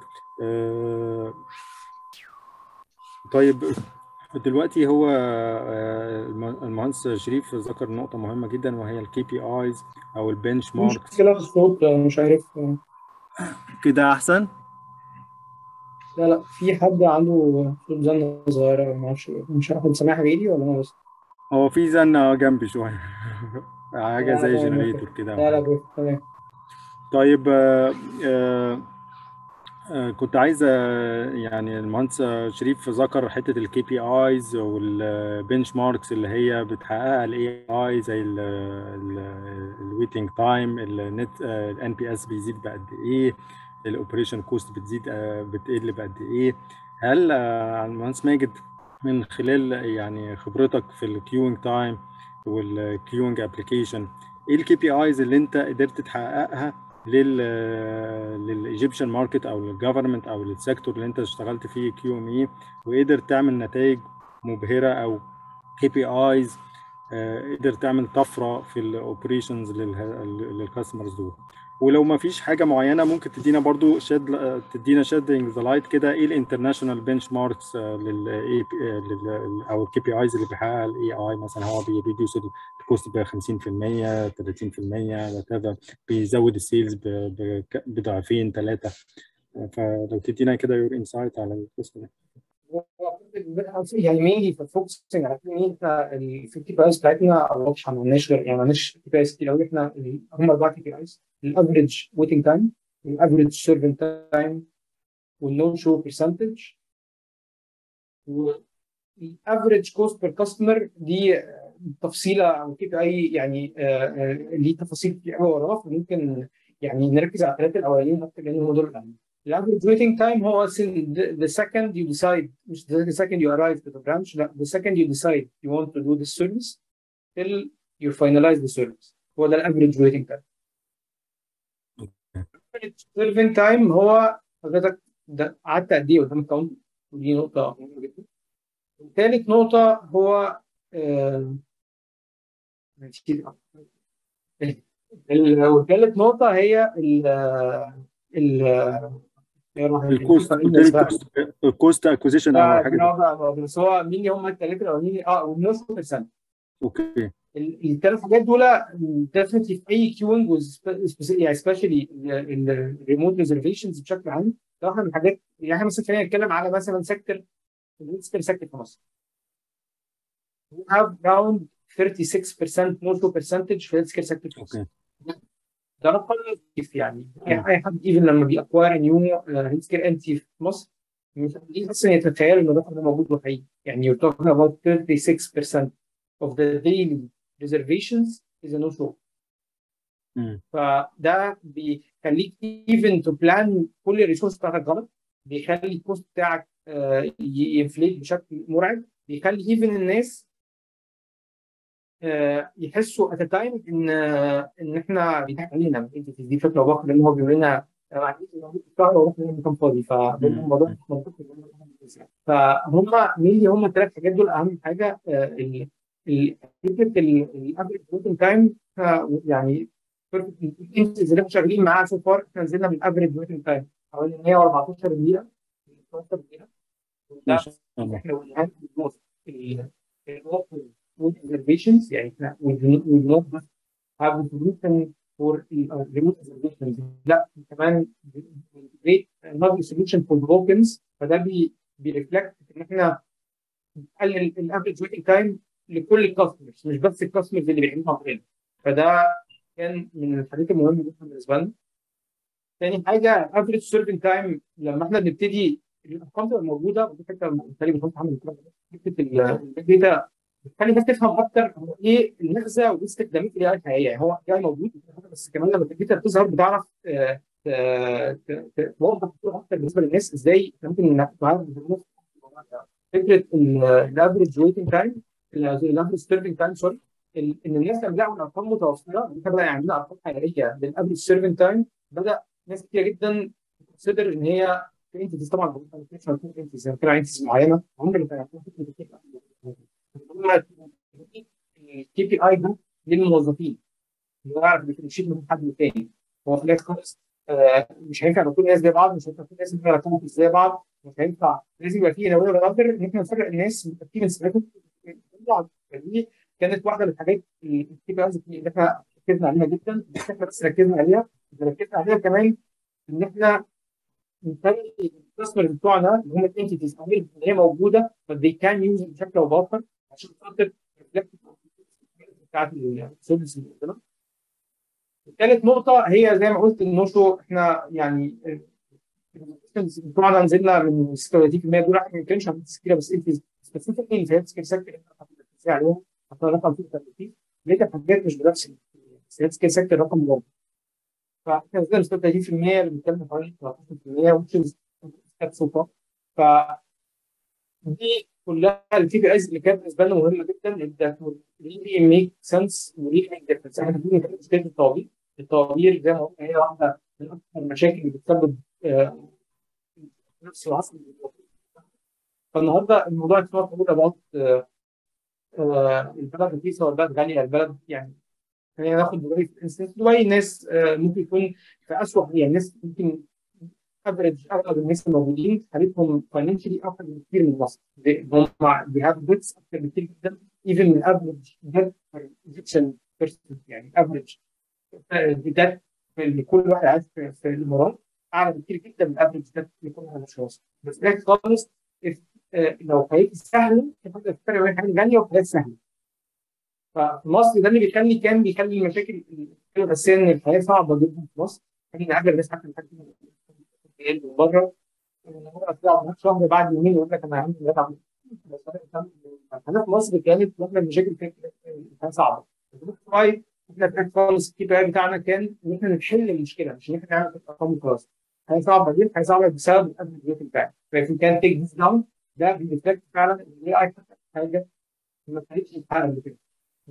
طيب دلوقتي هو آه، الم- المهندس شريف ذكر نقطة مهمة جدا وهي الكي بي ايز او البنش في ماركس مشكلة في الصوت مش عارف كده احسن لا لا في حد عنده صوت زنة صغيرة ما اعرفش مش عارف انت سامعها بعيدي ولا انا بس هو في زنة جنبي شوية حاجة لا زي تمام اوكي جنريتور كده او لا لا حاجة بس تمام طيب آه، آه، آه، كنت عايز آه، يعني المهندس آه، شريف ذكر حته الكي بي ايز والبنش ماركس اللي هي بتحققها الاي اي زي الويتنج تايم النت الان بي اس بيزيد بقد ايه الاوبريشن كوست بتزيد آه، بتقل بقد ايه هل آه، المهندس ماجد من خلال يعني خبرتك في الكيوينج تايم والكيوينج ابلكيشن ايه الكي بي ايز اللي انت قدرت تحققها لل للايجيبشن ماركت او للجفرمنت او للسيكتور اللي انت اشتغلت فيه كيو ام اي وقدر تعمل نتائج مبهره او كي بي ايز قدر تعمل طفره في الاوبريشنز للكاستمرز دول ولو ما فيش حاجه معينه ممكن تدينا برضو شد تدينا شيدنج ذا لايت كده ايه الانترناشونال بنش ماركس لل او الكي بي ايز اللي بيحققها الاي اي مثلا هو بيريديوس الكوست ب 50% 30% وات ايفر بيزود السيلز بضعفين ثلاثه فلو تدينا كده يور انسايت على القسم ده يعني مينلي في فوكسنج على ان احنا في الكي بي ايز بتاعتنا او واضحه ما عندناش غير يعني ما عندناش كي بي ايز كتير قوي احنا هم اربع كي بي ايز الافريج ويتنج تايم الافريج سيرفنت تايم والنون شو برسنتج والافريج كوست بير كاستمر دي تفصيله او كي بي اي يعني ليه تفاصيل كتير قوي وراه فممكن يعني نركز على الثلاثه الاولانيين اكتر لان هم دول الاهم الافريج waiting time هو the second you decide مش the second you arrive to the branch لا the second you decide you want to do this service till you finalize the service هو ده الافريج waiting time average serving time هو حضرتك ده قعدت قد ايه قدام الكاونتر ودي نقطة مهمة جدا ثالث نقطة هو آه وثالث نقطة هي ال ال الكوست الكوست اكوزيشن او حاجه بس هو مين هم الثلاثة الاولانيين اه والنص بيرسنت اوكي الثلاث حاجات دول ديفنتلي في اي كيوينج يعني سبيشالي الريموت ريزرفيشنز بشكل عام ده واحده من الحاجات يعني احنا مثلا خلينا نتكلم على مثلا سيكتور الهيلث سيكتور في مصر. We have around 36% more percentage في الهيلث كير سيكتور في مصر. اوكي ده رقم كيف يعني اي حد ايفن لما بيأكواير نيو هيلث كير انتي في مصر مش قادرين اصلا يتخيل ان الرقم ده موجود وحقيقي يعني you're talking about 36% of the daily reservations is a no show. مم. فده بيخليك even to plan كل الريسورس بتاعتك غلط بيخلي الكوست بتاعك ينفليت بشكل مرعب بيخلي ايفن الناس يحسوا ات تايم ان ان احنا بيضحك علينا دي فكره واخر لان هو بيقول لنا انا عندي شهر واروح مكان فاضي فالموضوع مش منطقي فهم مين هم الثلاث حاجات دول اهم حاجه فكره الافريج ويتنج تايم يعني الانسز اللي احنا شغالين معاها سو فار احنا نزلنا من الافريج ويتنج تايم حوالي 114 دقيقه 12 دقيقه ده احنا قلناها with observations يعني احنا we do not just have a solution for remote observations لا كمان integrate another solution for tokens فده بي بيرفلكت ان احنا نقلل الافريج ويتنج تايم لكل الكاستمرز مش بس الكاستمرز اللي بيعملوا عندنا فده كان من الحاجات المهمه جدا بالنسبه لنا تاني حاجه افريج سيرفنج تايم لما احنا بنبتدي الارقام تبقى موجوده ودي فكره بالتالي بنحط عامل فكره البيج داتا بتخلي الناس تفهم اكتر هو ايه المغزى وايه استخدامات الاي اي الحقيقيه يعني هو الاي موجود بس كمان لما الداتا بتظهر بتعرف توضح اكتر بالنسبه للناس ازاي ممكن تعرف فكره الافريج ويتنج تايم الافريج سيرفنج تايم سوري ان الناس لما لقوا الارقام متوافقه احنا بقى عندنا ارقام حقيقيه للافريج سيرفنج تايم بدا ناس كتير جدا تكونسيدر ان هي في انتيتيز طبعا مش هتكون انتيتيز يعني انتيتيز معينه عمر ما كان الكي بي اي ده للموظفين اللي هو يعرف يشيل من حد للتاني هو في الاخر خالص آه مش هينفع يبقى كل الناس زي بعض مش هينفع كل الناس يبقى زي بعض مش هينفع لازم يبقى في نوعيه الاخر ان احنا نفرق الناس في بعض فدي كانت واحده من الحاجات الكي بي ايز اللي احنا ركزنا عليها جدا مش احنا بس ركزنا عليها ركزنا عليها كمان ان احنا نخلي الكاستمرز بتوعنا اللي هم الانتيتيز اللي هي موجوده فدي كان يوز بشكل او باخر عشان خاطر بتاعت السيرفيس اللي عندنا. ثالث نقطة هي زي ما قلت النشو احنا يعني بتوعنا نزلنا من 36% دول احنا ما كانش عندنا تسكيلة بس انت سبيسيفيكلي اللي هي سكيل سيكتور احنا عليهم حطينا رقم 36 لقيت حاجات مش بنفس سكيل سيكتور رقم برضه فاحنا نزلنا من 36% اللي بنتكلم حوالي 13% which is سلطة ف دي كلها الكي بي ايز اللي كانت بالنسبه لنا مهمه جدا that would really make sense و really make difference احنا بنقول مشكله الطوابير الطوابير زي ما قلنا هي واحده من اكثر المشاكل اللي بتسبب نفس العصر فالنهارده الموضوع اتس نوت اول اباوت البلد رخيصه والبلد غاليه البلد يعني خلينا ناخد دبي في انستنس دبي الناس ممكن يكون في اسوء يعني الناس ممكن افريج اغلب الناس الموجودين حالتهم فاينانشلي افضل بكثير من مصر هم they have debts اكثر بكثير جدا even من افريج debt per Egyptian person يعني افريج debt لكل واحد عايش في, في الامارات اعلى بكثير جدا من الافريج debt لكل واحد عايش في مصر بس ده خالص لو حاجات سهله الفرق بين حاجات غاليه وحاجات سهله ففي مصر ده اللي بيخلي كان بيخلي المشاكل الاساسيه ان الحياه صعبه جدا في مصر يعني اغلب الناس حتى من بره شهر بعد يومين يقول لك انا عندي ولاد عم احنا في مصر كانت واحده من المشاكل كانت صعبه احنا في خالص الكي بي اي بتاعنا كان ان احنا نحل المشكله مش ان احنا نعمل ارقام وخلاص حاجه صعبه دي حاجه صعبه بسبب الابلكيشن بتاعي فاذا كان تيك ذيس داون ده بيرفلكت فعلا ان الاي اي حاجه ما كانتش تتحقق قبل كده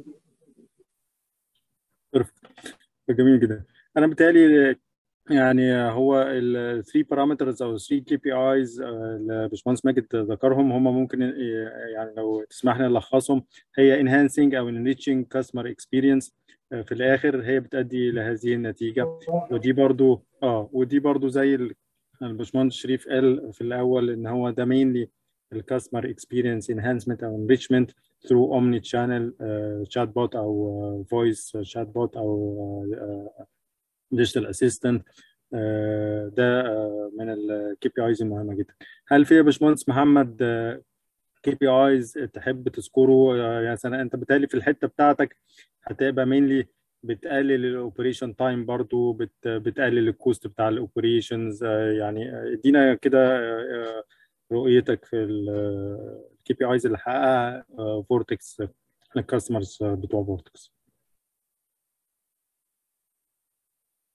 جميل جدا انا بتهيألي يعني هو ال 3 بارامترز او 3 كي بي ايز اللي باشمهندس ماجد ذكرهم هم ممكن يعني لو تسمح لي نلخصهم هي enhancing او enriching customer experience في الاخر هي بتؤدي لهذه النتيجه ودي برضو اه ودي برضو زي الباشمهندس شريف قال في الاول ان هو ده mainly الكاستمر اكسبيرينس انهانسمنت او انريتشمنت through omni channel chat bot او voice chat bot او ديجيتال اسيستنت ده من الكي بي ايز المهمه جدا هل في يا باشمهندس محمد كي بي ايز تحب تذكره يعني سنة انت بتالي في الحته بتاعتك هتبقى مينلي بتقلل الاوبريشن تايم برضو بت بتقلل الكوست بتاع الاوبريشنز يعني ادينا كده رؤيتك في الكي بي ايز اللي حققها فورتكس الكاستمرز بتوع فورتكس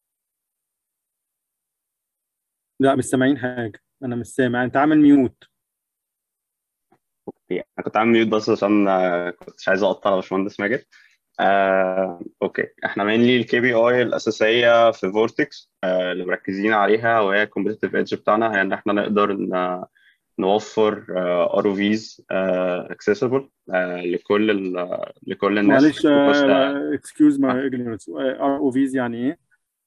لا مش سامعين حاجة أنا مش سامع أنت عامل ميوت انا كنت عامل ميوت بس عشان آه، كنتش عايز اقطع على باشمهندس ماجد آه، اوكي احنا مينلي الكي بي اي الاساسيه في فورتكس آه، اللي مركزين عليها وهي الكومبتيتيف ايدج بتاعنا هي ان احنا نقدر ن- نوفر ار او فيز اكسسبل لكل ال- لكل الناس معلش بكوست اقل اكسكيوز ماي ignorance ار او فيز يعني ايه؟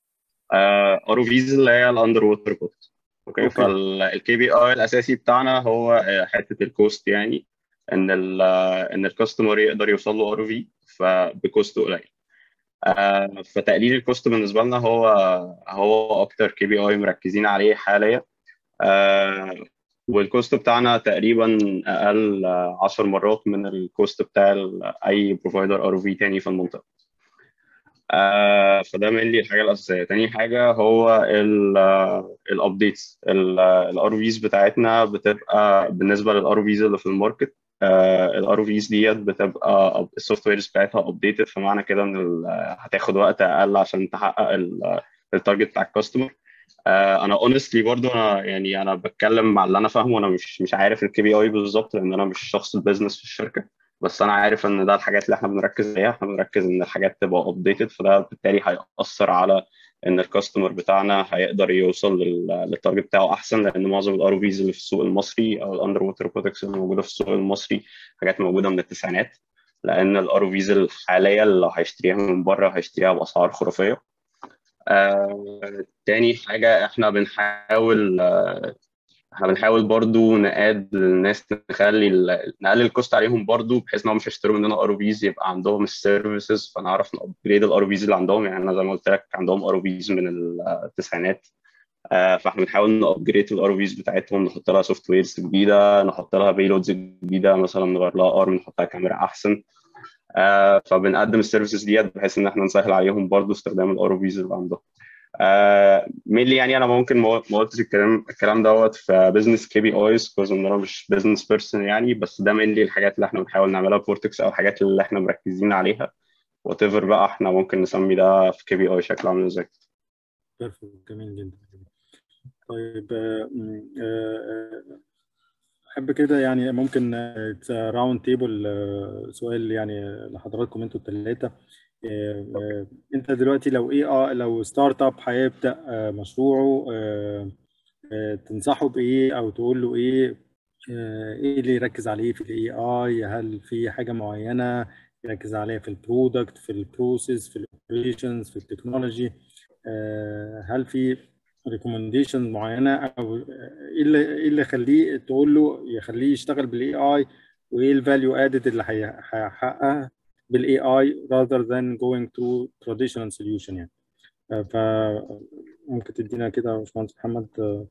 ار او فيز اللي هي الاندر ووتر بوت اوكي اوكي فالكي بي اي الاساسي بتاعنا هو آه، حته الكوست يعني ان ال ان الكاستمر يقدر يوصل له ار او في فبكوست قليل آه، فتقليل الكوست بالنسبه لنا هو هو اكتر كي بي اي مركزين عليه حاليا آه، والكوست بتاعنا تقريبا اقل 10 مرات من الكوست بتاع ال- اي بروفايدر ار او في تاني في المنطقه آه، فده من لي الحاجه الاساسيه تاني حاجه هو الابديتس الار فيز بتاعتنا بتبقى بالنسبه للار فيز اللي في الماركت الار فيز ديت بتبقى السوفت ويرز بتاعتها ابديتد فمعنى كده ان ال- هتاخد وقت اقل عشان تحقق التارجت بتاع الكاستمر آه، انا اونستلي برضو انا يعني انا بتكلم مع اللي انا فاهمه انا مش مش عارف الكي بي اي بالظبط لان انا مش شخص البيزنس في الشركه بس انا عارف ان ده الحاجات اللي احنا بنركز عليها احنا بنركز ان الحاجات تبقى ابديتد فده بالتالي هيأثر على ان الكاستمر بتاعنا هيقدر يوصل لل- للتارجت بتاعه احسن لان معظم الار فيز اللي في السوق المصري او الاندر ووتر برودكتس اللي موجوده في السوق المصري حاجات موجوده من التسعينات لان الار فيز الحاليه اللي لو هيشتريها من بره هيشتريها باسعار خرافيه آه، تاني حاجة احنا بنحاول آه، احنا بنحاول برضو نقاد الناس نخلي ال- نقلل الكوست عليهم برضو بحيث انهم مش هيشتروا مننا ار فيز يبقى عندهم السيرفيسز فنعرف نابجريد الار فيز اللي عندهم يعني انا زي ما قلت لك عندهم ار فيز من التسعينات آه، فاحنا بنحاول نابجريد الار فيز بتاعتهم نحط لها سوفت ويرز جديده نحط لها بيلودز جديده مثلا نغير لها ارم نحط لها كاميرا احسن آه، فبنقدم السيرفيسز ديت بحيث ان احنا نسهل عليهم برضو استخدام الار فيز اللي عندهم مينلي يعني انا ممكن ما ما قلتش الكلام الكلام دوت في بزنس كي بي ايز كوز ان انا مش بزنس بيرسون يعني بس ده مينلي الحاجات اللي احنا بنحاول نعملها في فورتكس او الحاجات اللي احنا مركزين عليها وات ايفر بقى احنا ممكن نسمي ده في كي بي اي شكله عامل ازاي بيرفكت جميل جدا طيب آه، م، آه، آه، احب كده يعني ممكن راوند تيبل سؤال يعني لحضراتكم انتوا الثلاثه انت دلوقتي لو ايه اه لو ستارت اب هيبدا آه، مشروعه آه، آه، تنصحه بايه او تقول له ايه آه، ايه اللي يركز عليه في الاي اي هل في حاجه معينه يركز عليها في البرودكت في البروسيس في الاوبريشنز في التكنولوجي آه، هل في ريكومنديشن معينه او ايه اللي ايه اللي يخليه تقول له يخليه يشتغل بالاي اي وايه الفاليو ادد اللي هي- هيحققها بالاي اي rather than going to traditional solution يعني آه، فممكن تدينا كده يا باشمهندس محمد آه،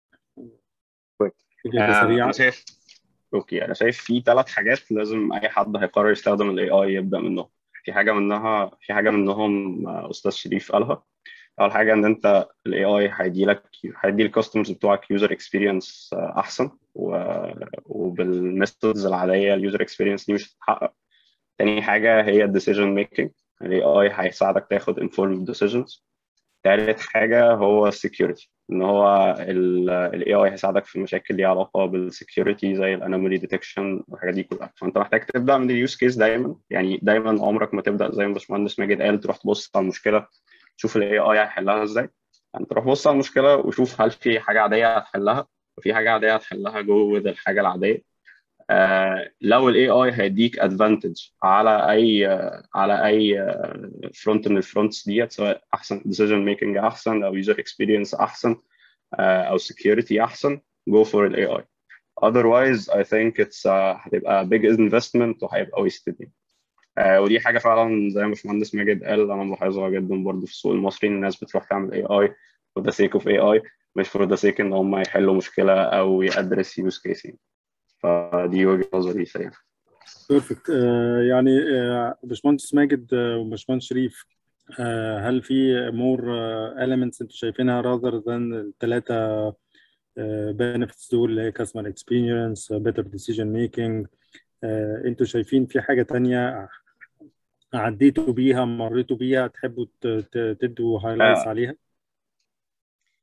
كويس. اجابه آه، سريعه انا شايف اوكي انا شايف في ثلاث حاجات لازم اي حد هيقرر يستخدم الاي اي يبدا منهم في حاجه منها في حاجه منهم آه، استاذ شريف قالها اول حاجه ان انت الاي اي هيدي لك هيدي الكاستمرز بتوعك يوزر اكسبيرينس احسن و- وبالميثودز العاديه اليوزر اكسبيرينس دي مش هتتحقق تاني حاجه هي الديسيجن ميكنج الاي اي هيساعدك تاخد informed decisions تالت حاجه هو السكيورتي ان هو الاي اي هيساعدك في مشاكل ليها علاقه بالسكيورتي زي الانومالي ديتكشن والحاجات دي كلها فانت محتاج تبدا من اليوز كيس دايما يعني دايما عمرك ما تبدا زي ما باشمهندس ماجد قال تروح تبص على المشكله تشوف الاي اي هيحلها ازاي يعني تروح بص على المشكله وشوف هل في حاجه عاديه هتحلها وفي حاجه عاديه هتحلها جوه الحاجه العاديه آه لو الاي اي هيديك ادفانتج على اي آه على اي فرونت من الفرونتس ديت سواء احسن ديسيجن ميكنج احسن او يوزر اكسبيرينس احسن آه او سكيورتي احسن go for الاي اي otherwise I think it's uh, هتبقى big investment وهيبقى wasted يعني. آه ودي حاجه فعلا زي ما باشمهندس ماجد قال انا ملاحظها جدا برضه في السوق المصري ان الناس بتروح تعمل اي اي for the sake of AI مش for the sake ان هم يحلوا مشكله او يأدرس يوز كيس يعني فدي وجهه نظري سريعه بيرفكت يعني آه، باشمهندس ماجد آه، وباشمهندس شريف آه، هل في مور elements انتوا شايفينها rather than الثلاثه benefits دول اللي هي customer experience better decision making آه، انتوا شايفين في حاجه تانية عديتوا بيها مريتوا بيها تحبوا ت- ت- تدوا هايلايتس آه. عليها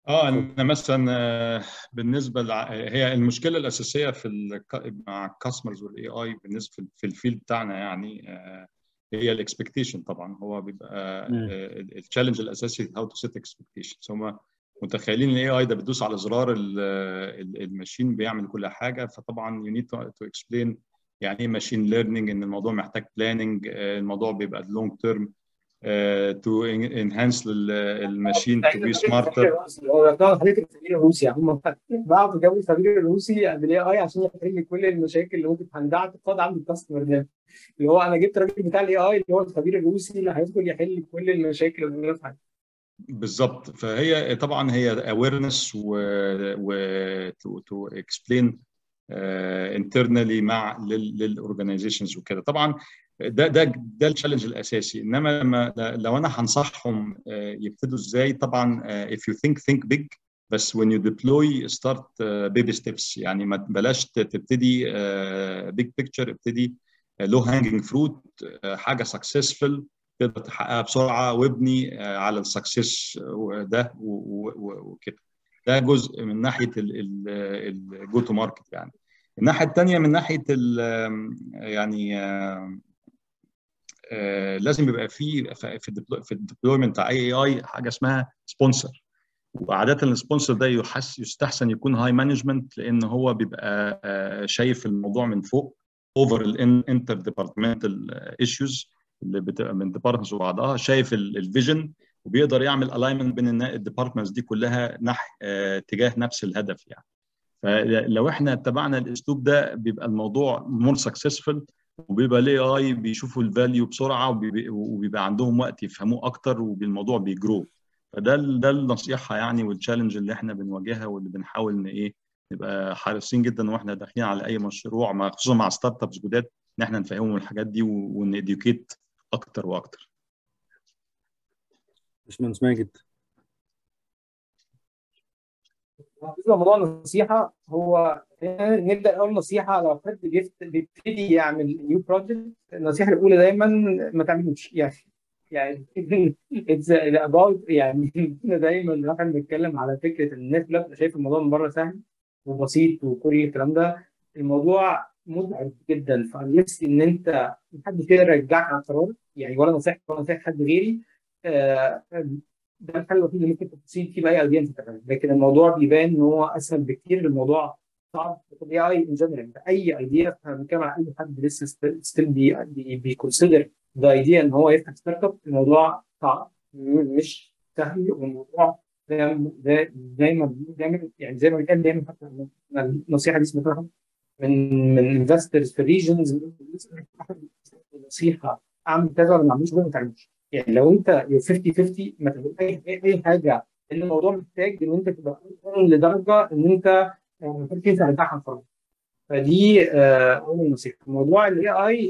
اه انا مثلا بالنسبه لع... هي المشكله الاساسيه في ال... مع الكاستمرز والاي اي بالنسبه في الفيلد بتاعنا يعني هي الاكسبكتيشن طبعا هو بيبقى التشالنج الاساسي هاو تو سيت اكسبكتيشنز هم متخيلين الاي اي ده بتدوس على زرار الماشين بيعمل كل حاجه فطبعا يو نيد تو اكسبلين يعني ايه ماشين ليرنينج ان الموضوع محتاج بلاننج الموضوع بيبقى لونج تيرم تو انهانس الماشين تو بي سمارتر هو ده حضرتك الخبير الروسي هم بعض جو الخبير الروسي بالاي اي عشان يحل كل المشاكل اللي ممكن عند اعتقاد عند الكاستمر ده اللي هو انا جبت الراجل بتاع الاي اي اللي هو الخبير الروسي اللي هيدخل يحل كل المشاكل اللي بنفعل بالظبط فهي طبعا هي اويرنس و و تو اكسبلين انترنالي مع للاورجنايزيشنز وكده طبعا ده ده ده التشالنج الاساسي انما لما لو انا هنصحهم يبتدوا ازاي طبعا if you think think big بس when you deploy start baby steps يعني ما بلاش تبتدي big picture ابتدي low hanging fruit حاجه successful تقدر تحققها بسرعه وابني على السكسس ده وكده ده جزء من ناحيه الجو تو ماركت يعني الناحيه الثانيه من ناحيه يعني لازم يبقى في في الديبلويمنت بتاع اي اي اي حاجه اسمها سبونسر وعاده السبونسر ده يحس يستحسن يكون هاي مانجمنت لان هو بيبقى شايف الموضوع من فوق اوفر الانتر ديبارتمنتال ايشوز اللي بتبقى من ديبارتمنتس وبعضها شايف الفيجن وبيقدر يعمل الاينمنت بين الديبارتمنتس دي كلها نحو اتجاه نفس الهدف يعني فلو احنا اتبعنا الاسلوب ده بيبقى الموضوع مور سكسسفul وبيبقى الاي اي بيشوفوا الفاليو بسرعه وبيبقى عندهم وقت يفهموه اكتر والموضوع بيجرو فده ده النصيحه يعني والتشالنج اللي احنا بنواجهها واللي بنحاول ان ايه نبقى حريصين جدا واحنا داخلين على اي مشروع مع خصوصا مع ستارت ابس جداد ان احنا نفهمهم الحاجات دي ونديوكيت اكتر واكتر باشمهندس ماجد بالنسبه لموضوع النصيحه هو نبدا اول نصيحه لو حد بيبتدي يعمل نيو بروجكت النصيحه الاولى دايما ما تعملوش يعني يعني اتس اباوت يعني دايما احنا بنتكلم على فكره ان الناس كلها شايف الموضوع من بره سهل وبسيط وكل الكلام ده الموضوع متعب جدا فنفس ان انت محدش يقدر يرجعك على القرار يعني ولا نصيحتي ولا نصيحه حد غيري آه ده الحل الوحيد اللي ممكن تفصيل فيه باي ايديا انت لكن الموضوع بيبان ان هو اسهل بكتير الموضوع صعب في الاي اي ان جنرال اي ايديا احنا بنتكلم على اي حد لسه ستيل بيكونسيدر ذا ايديا ان هو يفتح ستارت اب الموضوع صعب مش سهل والموضوع دايما دايما دايما يعني زي ما بيتقال دايما حتى النصيحه دي سمعتها من من انفسترز في ريجنز نصيحه اعمل كذا ولا ما اعملش ما تعملش يعني لو انت 50 50 ما تعمل اي اي حاجه لان الموضوع محتاج ان انت تبقى لدرجه ان انت محتاج تنزل على عن فرض فدي اول نصيحه موضوع الاي اي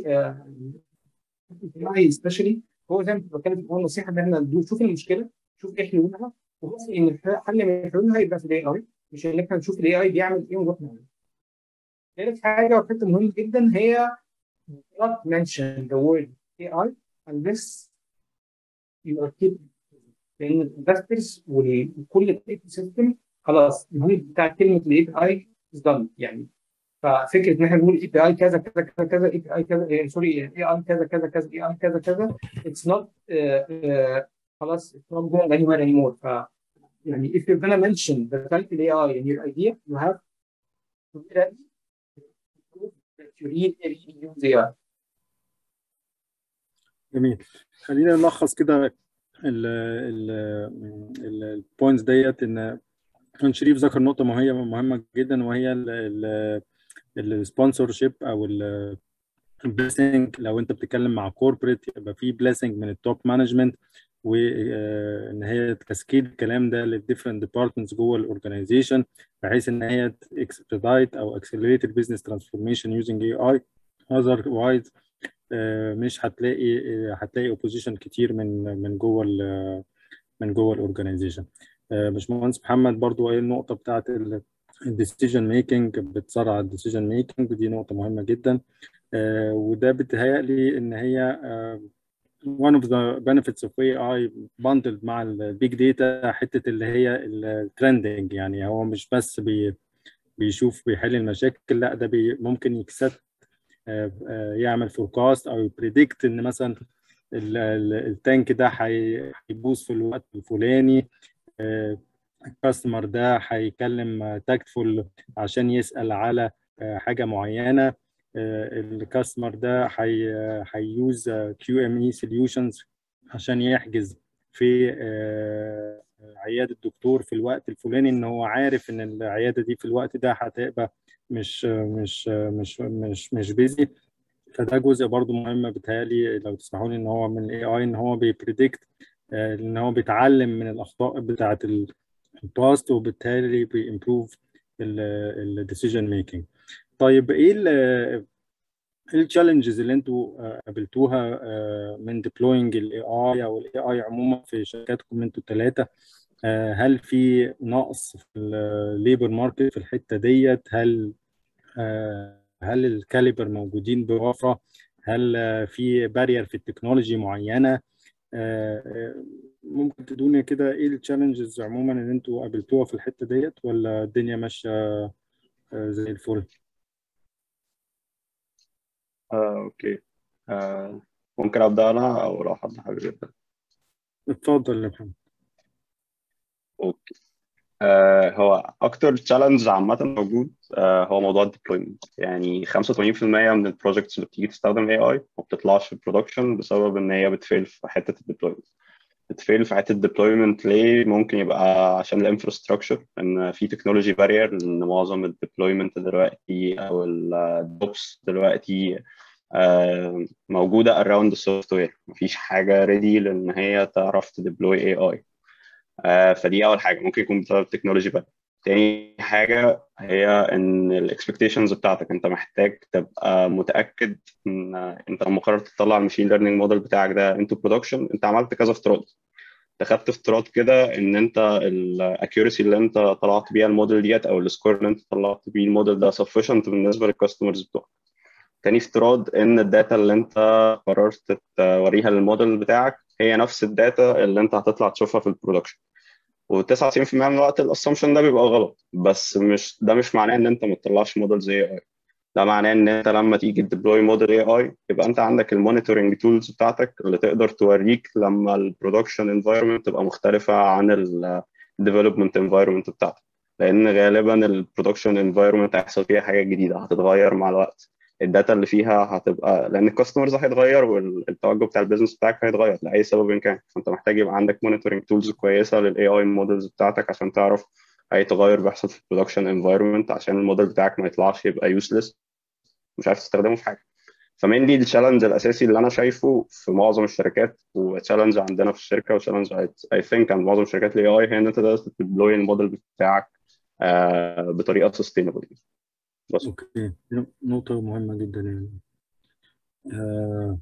الاي سبيشالي هو زي ما كنت بتكلم في اول نصيحه ان احنا نشوف المشكله نشوف ايه حلولها وخصوصا ان الحل من حلولها يبقى في الاي اي مش ان احنا نشوف الاي اي بيعمل ايه ونروح نعمله ثالث حاجه وحته مهمه جدا هي not mention the word AI unless you are keeping لان الانفسترز وكل الايكو سيستم خلاص الهوية بتاع كلمه الاي بي اي از دان يعني ففكره ان احنا نقول اي بي اي كذا كذا كذا كذا اي بي اي كذا سوري اي اي كذا كذا كذا اي اي كذا كذا اتس نوت خلاص اتس نوت جوينج اني وير اني مور ف يعني if you're gonna mention the title AI in your idea you have to be ready that you really use AI جميل خلينا نلخص كده البوينتس ديت ان كان شريف ذكر نقطة مهمة مهمة جدا وهي السبونسور شيب او البليسنج لو انت بتتكلم مع كوربريت يبقى في بليسنج من التوب مانجمنت وان هي تكسكيد الكلام ده للديفرنت ديبارتمنتس جوه الاورجنايزيشن بحيث ان هي اكسبيدايت او اكسلريت البيزنس ترانسفورميشن يوزنج اي اي اذروايز مش هتلاقي هتلاقي اوبوزيشن كتير من من جوه من جوه الاورجنايزيشن باشمهندس محمد برضو ايه النقطه بتاعت الديسيجن ميكنج بتسرع الديسيجن ميكنج دي نقطه مهمه جدا وده بتهيألي ان هي one of the benefits of AI bundled مع البيج داتا حته اللي هي الترندنج يعني هو مش بس بي بيشوف بيحل المشاكل لا ده بي ممكن يكست يعمل فوركاست او يبريدكت ان مثلا التانك ده هيبوظ في الوقت الفلاني الكاستمر ده هيكلم تاكتفول عشان يسأل على حاجة معينة الكاستمر ده هيوز كيو ام اي سوليوشنز عشان يحجز في عيادة الدكتور في الوقت الفلاني ان هو عارف ان العيادة دي في الوقت ده هتبقى مش مش مش مش مش بيزي فده جزء برضو مهم بيتهيألي لو تسمحوا لي ان هو من الاي اي ان هو بيبريدكت ان هو بيتعلم من الاخطاء بتاعه الباست وبالتالي بيمبروف الديسيجن ميكنج طيب ايه التشالنجز اللي انتوا قابلتوها من ديبلوينج الاي اي او الاي اي عموما في شركاتكم انتوا الثلاثه هل في نقص في الليبر ماركت في الحته ديت هل هل الكاليبر موجودين بوفره هل في بارير في التكنولوجي معينه ممكن تدوني كده ايه التشالنجز عموما اللي انتوا قابلتوها في الحته ديت ولا الدنيا ماشيه زي الفل آه، اوكي آه، ممكن ابدا انا او لو حد حابب يبدا اتفضل يا محمد اوكي آه، هو اكتر تشالنج عامه موجود آه، هو موضوع الديبلويمنت يعني 85% من البروجكتس اللي بتيجي تستخدم اي اي ما بتطلعش في برودكشن بسبب ان هي بتفيل في حته الديبلويمنت بتفيل في حته الديبلويمنت ليه ممكن يبقى عشان الانفراستراكشر ان في تكنولوجي بارير ان معظم الديبلويمنت دلوقتي او الدوبس دلوقتي آه، موجوده اراوند السوفت وير مفيش حاجه ريدي لان هي تعرف تديبلوي اي اي فدي اول حاجه ممكن يكون بسبب التكنولوجي بارير تاني حاجة هي إن الإكسبكتيشنز بتاعتك أنت محتاج تبقى متأكد إن أنت لما قررت تطلع المشين ليرنينج موديل بتاعك ده انتو برودكشن أنت عملت كذا افتراض أنت خدت افتراض كده إن أنت الأكيورسي اللي أنت طلعت بيها الموديل ديت أو السكور اللي أنت طلعت بيه الموديل ده sufficient بالنسبة للكاستمرز بتوعك تاني افتراض إن الداتا اللي أنت قررت توريها للموديل بتاعك هي نفس الداتا اللي أنت هتطلع تشوفها في البرودكشن و99% من الوقت الاسامبشن ده بيبقى غلط بس مش ده مش معناه ان انت ما تطلعش موديل زي اي ده معناه ان انت لما تيجي تديبلوي موديل اي اي يبقى انت عندك المونيتورنج تولز بتاعتك اللي تقدر توريك لما البرودكشن انفايرمنت تبقى مختلفه عن الديفلوبمنت انفايرمنت بتاعتك لان غالبا البرودكشن انفايرمنت هيحصل فيها حاجات جديده هتتغير مع الوقت الداتا اللي فيها هتبقى لان الكاستمرز هيتغير والتوجه بتاع البيزنس بتاعك هيتغير لاي سبب إن كان فانت محتاج يبقى عندك مونيتورنج تولز كويسه للاي اي مودلز بتاعتك عشان تعرف اي تغير بيحصل في البرودكشن انفايرمنت عشان الموديل بتاعك ما يطلعش يبقى يوسلس مش عارف تستخدمه في حاجه فمين دي التشالنج الاساسي اللي انا شايفه في معظم الشركات وتشالنج عندنا في الشركه وتشالنج اي ثينك عند معظم شركات الاي اي هي ان انت تقدر تدبلوي الموديل بتاعك آه بطريقه سستينبل بس اوكي نقطة مهمة جدا يعني آه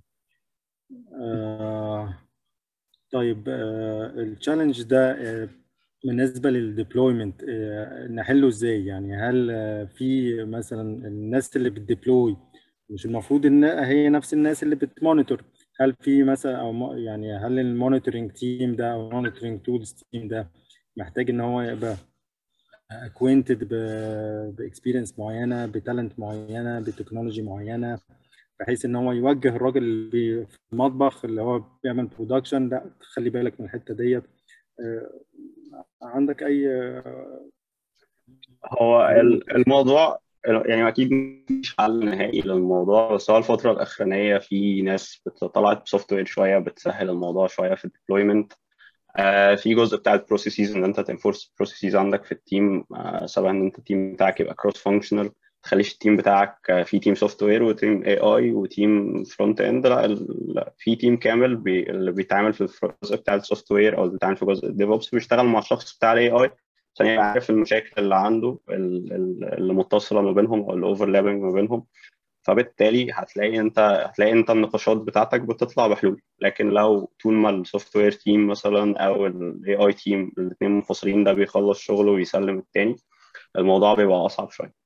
آه طيب آه التشالنج ده آه بالنسبة للديبلويمنت آه نحله ازاي يعني هل آه في مثلا الناس اللي بتديبلوي مش المفروض ان هي نفس الناس اللي بتمونيتور هل في مثلا او يعني هل المونيتورنج تيم ده او المونيتورنج تولز تيم ده محتاج ان هو يبقى اكوينتد باكسبيرينس معينه بتالنت معينه بتكنولوجي معينه بحيث ان هو يوجه الراجل اللي في المطبخ اللي هو بيعمل برودكشن لا خلي بالك من الحته ديت عندك اي هو الموضوع يعني اكيد مفيش حل نهائي للموضوع بس هو الفتره الاخرانيه في ناس طلعت بسوفت وير شويه بتسهل الموضوع شويه في الديبلويمنت آه في جزء بتاع البروسيسز ان انت تنفورس بروسيسز عندك في التيم آه سواء ان انت التيم بتاعك يبقى كروس فانكشنال تخليش التيم بتاعك آه في تيم سوفت وير وتيم اي اي وتيم فرونت اند لا في تيم كامل بي اللي بيتعامل في الجزء بتاع السوفت وير او اللي بيتعامل في جزء الديفوبس بيشتغل مع الشخص بتاع الاي اي عشان يبقى عارف المشاكل اللي عنده اللي متصله ما بينهم او الاوفرلابنج ما بينهم فبالتالي هتلاقي انت هتلاقي انت النقاشات بتاعتك بتطلع بحلول لكن لو طول ما السوفت وير تيم مثلا او الاي اي تيم الاثنين منفصلين ده بيخلص شغله ويسلم التاني الموضوع بيبقى اصعب شويه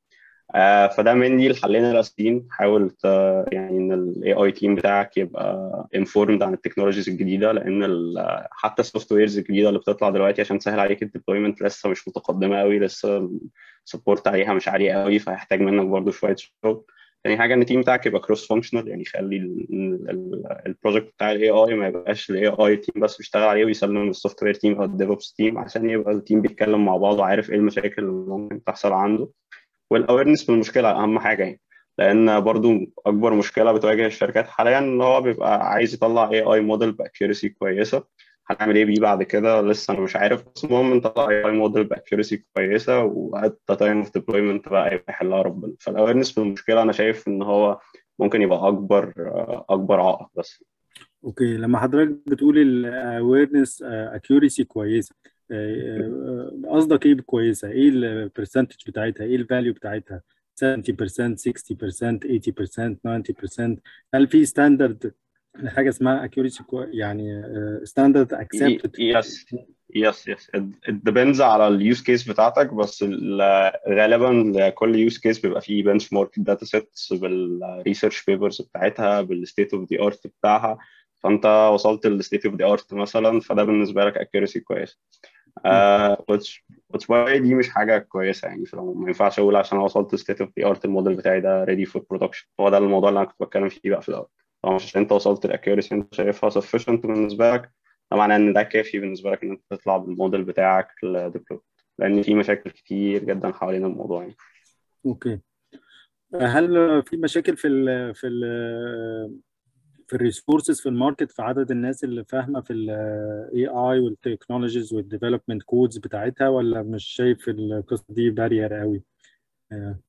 آه فده مني الحلين الاساسيين حاول يعني ان الاي اي تيم بتاعك يبقى انفورمد عن التكنولوجيز الجديده لان حتى السوفت ويرز الجديده اللي بتطلع دلوقتي عشان تسهل عليك الديبلويمنت لسه مش متقدمه قوي لسه السبورت عليها مش عالي قوي فهيحتاج منك برضه شويه شغل تاني حاجه ان التيم بتاعك يبقى كروس فانكشنال يعني يخلي البروجكت بتاع الاي اي ما يبقاش الاي اي تيم بس بيشتغل عليه ويسلم السوفت وير تيم او الديفوبس تيم عشان يبقى التيم بيتكلم مع بعض وعارف ايه المشاكل اللي ممكن تحصل عنده والاويرنس بالمشكله اهم حاجه يعني لان برضو اكبر مشكله بتواجه الشركات حاليا ان هو بيبقى عايز يطلع اي اي موديل باكيورسي كويسه هنعمل ايه بيه بعد كده لسه انا مش عارف بس المهم نطلع اي اي موديل باكيورسي كويسه وات تايم اوف ديبلويمنت بقى يبقى يحلها ربنا فالاويرنس بالمشكله انا شايف ان هو ممكن يبقى اكبر اكبر عائق بس اوكي لما حضرتك بتقول الاويرنس اكيورسي كويسه قصدك ايه بكويسه؟ ايه البرسنتج بتاعتها؟ ايه الفاليو بتاعتها؟ 70% 60% 80% 90% هل في ستاندرد حاجه اسمها اكيورسي يعني ستاندرد اكسبتد يس يس يس it depends على اليوز كيس بتاعتك بس غالبا كل يوز كيس بيبقى فيه بنش مارك داتا سيتس بالريسيرش بيبرز بتاعتها بالستيت اوف ذا ارت بتاعها فانت وصلت للستيت اوف ذا ارت مثلا فده بالنسبه لك اكيورسي كويس which which by دي مش حاجه كويسه يعني ما ينفعش اقول عشان انا وصلت ستيت اوف ذا ارت الموديل بتاعي ده ريدي فور برودكشن هو ده الموضوع اللي انا كنت بتكلم فيه بقى في الاول طبعا مش عشان انت وصلت الاكيورسي انت شايفها sufficient بالنسبه لك ده معناه ان ده كافي بالنسبه لك ان انت تطلع بالموديل بتاعك لديبلوب لان في مشاكل كتير جدا حوالين الموضوع يعني اوكي هل في مشاكل في ال في ال في الريسورسز في الماركت في عدد الناس اللي فاهمه في الاي اي والتكنولوجيز والديفلوبمنت كودز بتاعتها ولا مش شايف القصه دي بارير قوي؟ آه.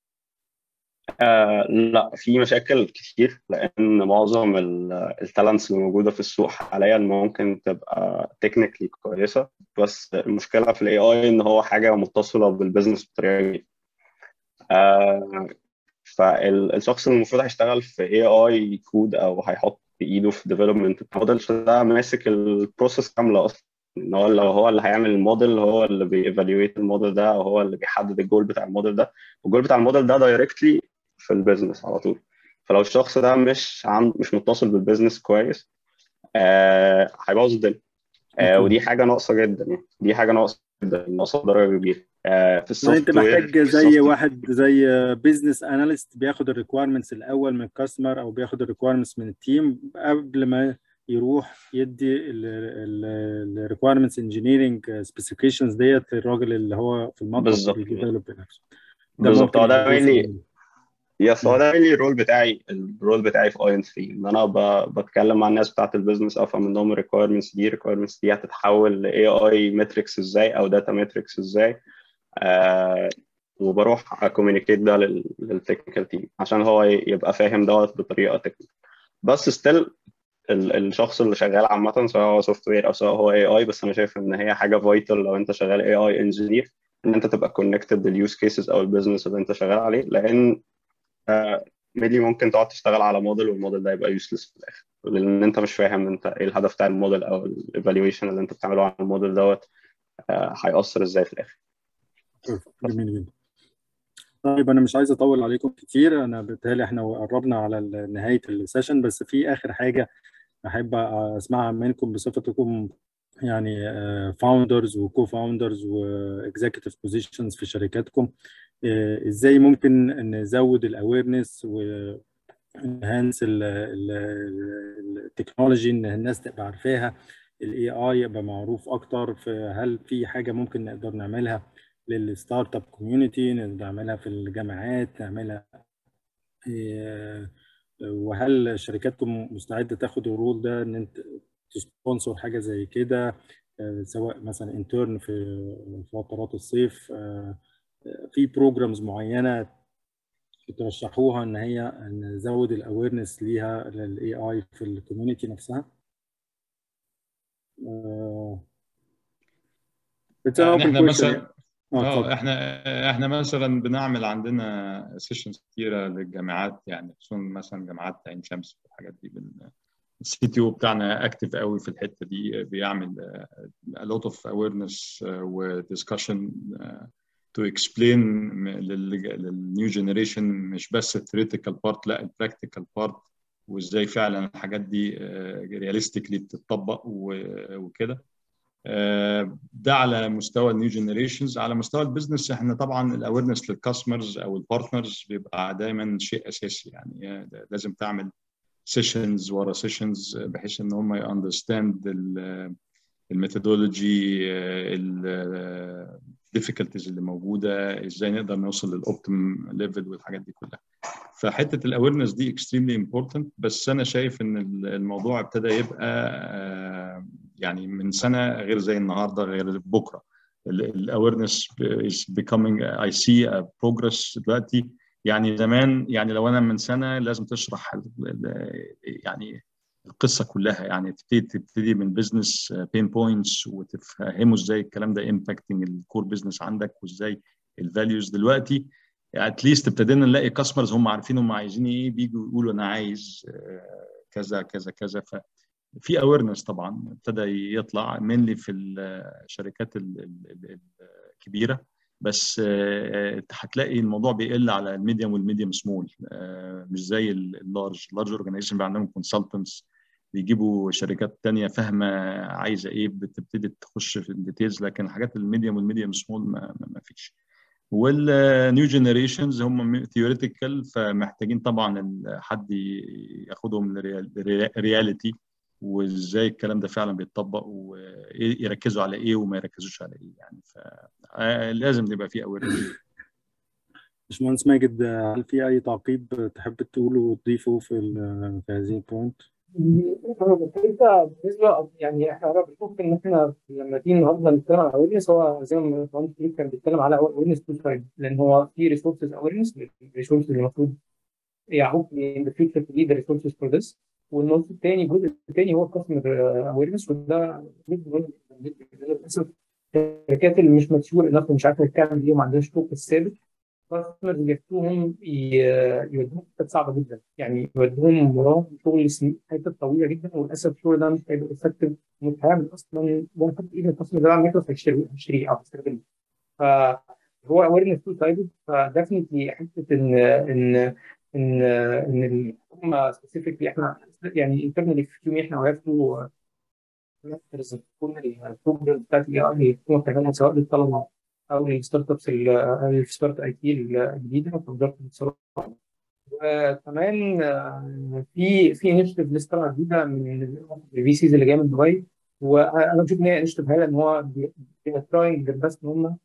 آه لا في مشاكل كتير لان معظم التالنتس اللي موجوده في السوق حاليا ممكن تبقى تكنيكلي كويسه بس المشكله في الاي اي ان هو حاجه متصله بالبزنس بطريقه آه فالشخص اللي المفروض هيشتغل في اي اي كود او هيحط ايده في ديفلوبمنت موديل ده ماسك البروسيس كامله اصلا ان هو لو هو اللي هيعمل الموديل هو اللي بييفالويت الموديل ده او هو اللي بيحدد الجول بتاع الموديل ده والجول بتاع الموديل ده دايركتلي في البيزنس على طول فلو الشخص ده مش عند مش متصل بالبيزنس كويس آه هيبوظ الدنيا آه ودي حاجه ناقصه جدا يعني دي حاجه ناقصه جدا ناقصه بدرجه كبيره آه في السوفت انت محتاج زي واحد زي بزنس اناليست بياخد الريكويرمنتس الاول من الكاستمر او بياخد الريكويرمنتس من التيم قبل ما يروح يدي الريكويرمنتس انجينيرنج سبيسيفيكيشنز ديت الراجل اللي هو في المطبخ بالظبط بيديفلوب بنفسه بالظبط هو ده مينلي يس هو ده مينلي الرول بتاعي الرول بتاعي في اي ان 3 ان انا بتكلم مع الناس بتاعت البيزنس افهم منهم الريكويرمنتس دي الريكويرمنتس دي هتتحول لاي اي ماتريكس ازاي او داتا ماتريكس ازاي آه وبروح اكومينيكيت ده للتكنيكال تيم عشان هو يبقى فاهم دوت بطريقه تكنيكال بس ستيل الشخص اللي شغال عامه سواء هو سوفت وير او سواء هو اي اي بس انا شايف ان هي حاجه فايتال لو انت شغال اي اي انجينير ان انت تبقى كونكتد لليوز كيسز او البيزنس اللي انت شغال عليه لان آه ميلي ممكن تقعد تشتغل على موديل والموديل ده يبقى يوسلس في الاخر لان انت مش فاهم انت ايه الهدف بتاع الموديل او الايفالويشن اللي انت بتعمله على الموديل دوت هيأثر آه ازاي في الاخر جميل جدا طيب انا مش عايز اطول عليكم كتير انا بالتالي احنا قربنا على نهايه السيشن بس في اخر حاجه احب اسمعها منكم بصفتكم يعني فاوندرز وكو فاوندرز واكزيكتيف بوزيشنز في شركاتكم ازاي ممكن نزود الاويرنس ونهانس التكنولوجي ان الناس تبقى عارفاها الاي اي يبقى معروف اكتر هل في حاجه ممكن نقدر نعملها للستارت اب كوميونتي نعملها في الجامعات نعملها وهل شركاتكم مستعده تاخد الرول ده ان انت تسبونسر حاجه زي كده سواء مثلا انترن في فترات الصيف في بروجرامز معينه ترشحوها ان هي نزود الاويرنس ليها للاي اي في الكوميونتي نفسها يعني احنا مثلا اه احنا احنا مثلا بنعمل عندنا سيشنز كتيره للجامعات يعني خصوصا مثلا جامعات عين شمس والحاجات دي السي تي او بتاعنا اكتف قوي في الحته دي بيعمل a lot of awareness و discussion تو اكسبلين للنيو جنريشن مش بس الثيوريتيكال بارت لا البراكتيكال بارت وازاي فعلا الحاجات دي رياليستيكلي بتطبق وكده ده على مستوى النيو جنريشنز على مستوى البيزنس احنا طبعا الاويرنس للكاستمرز او البارتنرز بيبقى دايما شيء اساسي يعني لازم تعمل سيشنز ورا سيشنز بحيث ان هم اندرستاند الميثودولوجي الديفيكولتيز اللي موجوده ازاي نقدر نوصل للاوبتيم ليفل والحاجات دي كلها فحته الاويرنس دي اكستريملي امبورتنت بس انا شايف ان الموضوع ابتدى يبقى يعني من سنه غير زي النهارده غير بكره الاويرنس is becoming I see a progress دلوقتي يعني زمان يعني لو انا من سنه لازم تشرح يعني القصه كلها يعني تبتدي تبتدي من بزنس بين بوينتس وتفهموا ازاي الكلام ده امباكتنج الكور بزنس عندك وازاي الفاليوز دلوقتي اتليست ابتدينا نلاقي كاستمرز هم عارفين هم عايزين ايه بيجوا يقولوا انا عايز كذا كذا كذا ففي اويرنس طبعا ابتدى يطلع منلي في الشركات الكبيره بس هتلاقي الموضوع بيقل على الميديوم والميديوم سمول مش زي اللارج اللارج اورجانيزيشن بيبقى عندهم كونسلتنتس بيجيبوا شركات تانية فاهمة عايزة ايه بتبتدي تخش في الديتيلز لكن الحاجات الميديوم والميديوم سمول ما, ما فيش والنيو جنريشنز هم ثيوريتيكال فمحتاجين طبعا حد ياخدهم لرياليتي وازاي الكلام ده فعلا بيتطبق ويركزوا على ايه وما يركزوش على ايه يعني فلازم يبقى في اويرنس باشمهندس ماجد هل في اي تعقيب تحب تقوله وتضيفه في في هذه البوينت؟ انت بالنسبه يعني احنا بنشوف ان احنا لما تيجي النهارده نتكلم على اويرنس هو زي ما الباشمهندس كان بيتكلم على اويرنس تو سايد لان هو في ريسورسز اويرنس الريسورسز اللي المفروض يعوق ان ذا فيوتشر تو ليد ريسورسز فور ذس والنقطه الثاني الجزء الثاني هو الكاستمر اويرنس وده للاسف الشركات اللي مش ماتشور انف مش عارفه تعمل ايه وما عندهاش فوكس ثابت كاستمرز بياخدوهم يودوهم حتت صعبه جدا يعني يودوهم وراهم شغل سنين حتت طويله جدا وللاسف الشغل ده مش هيبقى افكتيف مش هيعمل اصلا ولا حتى ايد الكاستمر ده لما يخلص هيشتريه او يستخدمه فهو اويرنس تو سايدد فديفنتلي حته ان ان ان ان الحكومه سبيسيفيكلي احنا يعني انترنالي في كيومي احنا وقفنا كل البروجرام بتاعت الاي اي الحكومه بتعملها سواء للطلبه او للستارت ابس الستارت اي تي الجديده في وزاره الاتصالات وكمان في في انشيتيف لسه طالعه جديده من الفي سيز اللي جايه من دبي وانا بشوف ان هي انشيتيف هايله ان هو تراينج بس ان هم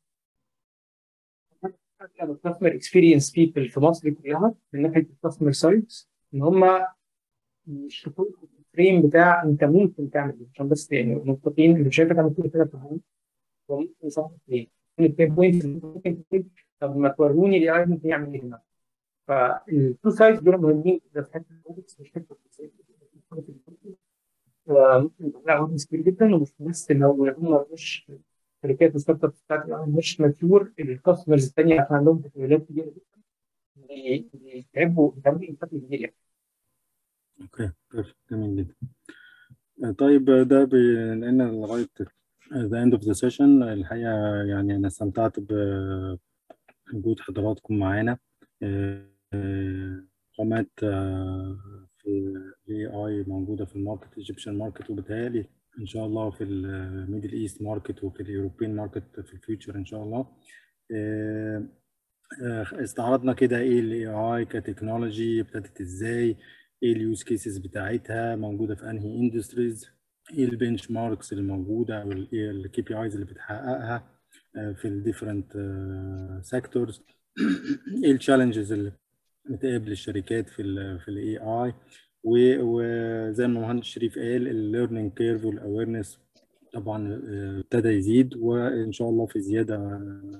الكاستمر اكسبيرينس بيبل في مصر كلها من ناحيه الكاستمر سايتس ان هم يشوفوا الفريم بتاع انت ممكن تعمل ايه عشان بس يعني متفقين اللي شايفك عامل كل حاجه في العالم وممكن يصحح ايه البين بوينت ممكن طب ما توروني الاي اي ممكن يعمل ايه هنا فالتو سايدز دول مهمين جدا في حته البروجكتس مش حته ممكن لا هو كبير جدا ومش بس لو هم مش شركات الستارت اب بتاعت مش ماتيور الكاستمرز الثانيه عشان عندهم تكنولوجيات كبيره جدا بيتعبوا بيتعبوا بشكل كبير يعني اوكي بيرفكت جميل جدا طيب ده بينقلنا لغايه the end of the session الحقيقه يعني انا استمتعت بوجود حضراتكم معانا قامات في الاي اي موجوده في الماركت ايجيبشن ماركت وبالتالي ان شاء الله في الميدل ايست ماركت وفي اليوروبيان ماركت في الفيوتشر ان شاء الله استعرضنا كده ايه الاي اي كتكنولوجي ابتدت ازاي ايه اليوز كيسز بتاعتها موجوده في انهي اندستريز ايه البنش ماركس اللي موجوده او ايه الكي بي ايز اللي بتحققها في الديفرنت سيكتورز ايه التشالنجز اللي بتقابل الشركات في ال في الاي اي وزي ما المهندس شريف قال الليرنينج كيرف والاويرنس طبعا ابتدى يزيد وان شاء الله في زياده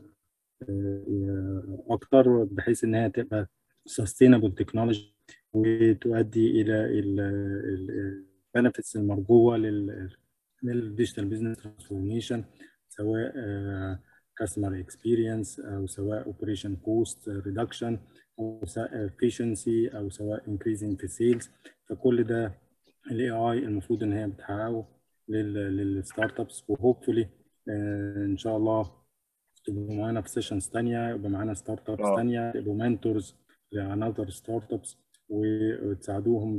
اكتر بحيث ان هي تبقى sustainable تكنولوجي وتؤدي الى البنفيتس المرجوه للديجيتال بزنس ترانسفورميشن سواء كاستمر اكسبيرينس او سواء اوبريشن كوست ريدكشن او سواء efficiency او سواء increasing في sales فكل ده الاي اي المفروض ان هي بتحققه للستارت ابس وهوبفully ان شاء الله يبقوا معانا في سيشنز تانية يبقى معانا ستارت ابس آه. تانية يبقوا منتورز لانذر ستارت ابس وتساعدوهم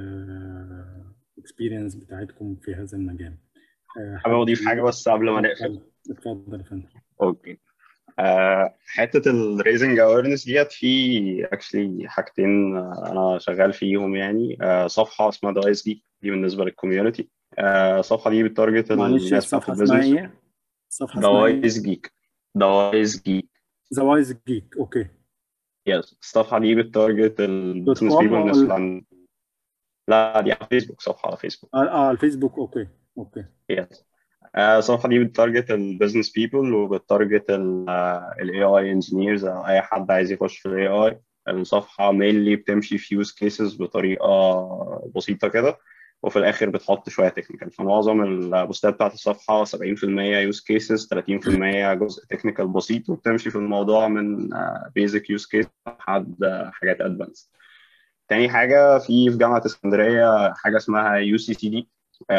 بال اكسبيرينس بتاعتكم في هذا المجال آه، حابب اضيف حاجه بس قبل ما نقفل اتفضل يا فندم اوكي آه، حته الريزنج اويرنس ديت في اكشلي حاجتين آه، انا شغال فيهم يعني آه، صفحه اسمها دوايس جيك دي بالنسبه للكوميونتي الصفحه دي بتارجت معلش الناس بتاعت الصفحه اسمها البيزنس ايه؟ الصفحه اسمها ايه؟ دوايس جيك دوايس جيك زوايز جيك اوكي يس الصفحه دي بتارجت البيزنس com بيبل الناس ولا- اللي عند لا دي على فيسبوك صفحه على فيسبوك اه آه، على الفيسبوك اوكي اوكي يس الصفحه دي بتارجت البيزنس بيبل وبتارجت الاي اي انجينيرز او اي حد عايز يخش في الاي اي الصفحه مينلي بتمشي في يوز كيسز بطريقه بسيطه كده وفي الاخر بتحط شويه تكنيكال فمعظم البوستات بتاعت الصفحه 70% يوز كيسز 30% جزء تكنيكال بسيط وبتمشي في الموضوع من بيزك يوز كيس لحد آه، حاجات ادفانس تاني حاجه في في جامعه اسكندريه حاجه اسمها يو سي سي دي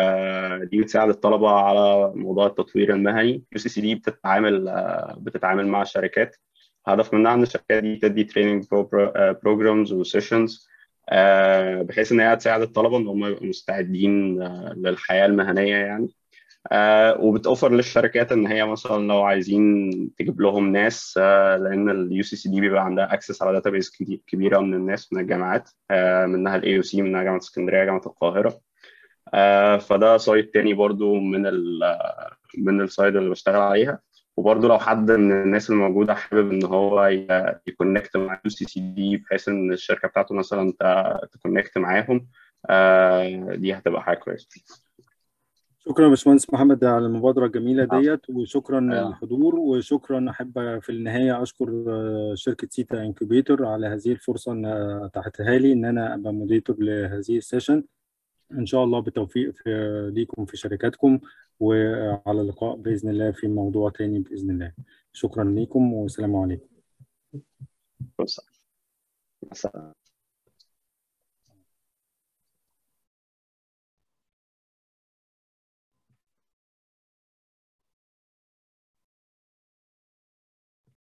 دي بتساعد الطلبه على موضوع التطوير المهني يو سي سي دي بتتعامل آه، بتتعامل مع الشركات هدف منها ان الشركات دي تدي تريننج بروجرامز وسيشنز بحيث ان هي تساعد الطلبه ان هم يبقوا مستعدين آه، للحياه المهنيه يعني آه، وبتوفر للشركات ان هي مثلا لو عايزين تجيب لهم ناس آه، لان اليو سي سي دي بيبقى عندها اكسس على داتابيز كبيره من الناس من الجامعات آه، منها الاي يو سي منها جامعه اسكندريه جامعه القاهره آه، فده سايت تاني برضو من ال من السايد اللي بشتغل عليها وبرضو لو حد من الناس الموجوده حابب ان هو ي- يكونكت مع يو سي سي دي بحيث ان الشركه بتاعته مثلا ت- تكونكت معاهم آه، دي هتبقى حاجه كويسه شكرا يا باشمهندس محمد على المبادرة الجميلة العفو. ديت وشكرا آه. للحضور وشكرا أحب في النهاية أشكر آه، شركة سيتا انكوبيتور على هذه الفرصة إن أتاحتها لي إن أنا أبقى موديتور لهذه السيشن إن شاء الله بالتوفيق في ليكم في شركاتكم وعلى اللقاء بإذن الله في موضوع تاني بإذن الله شكرا لكم والسلام عليكم بس. مثلا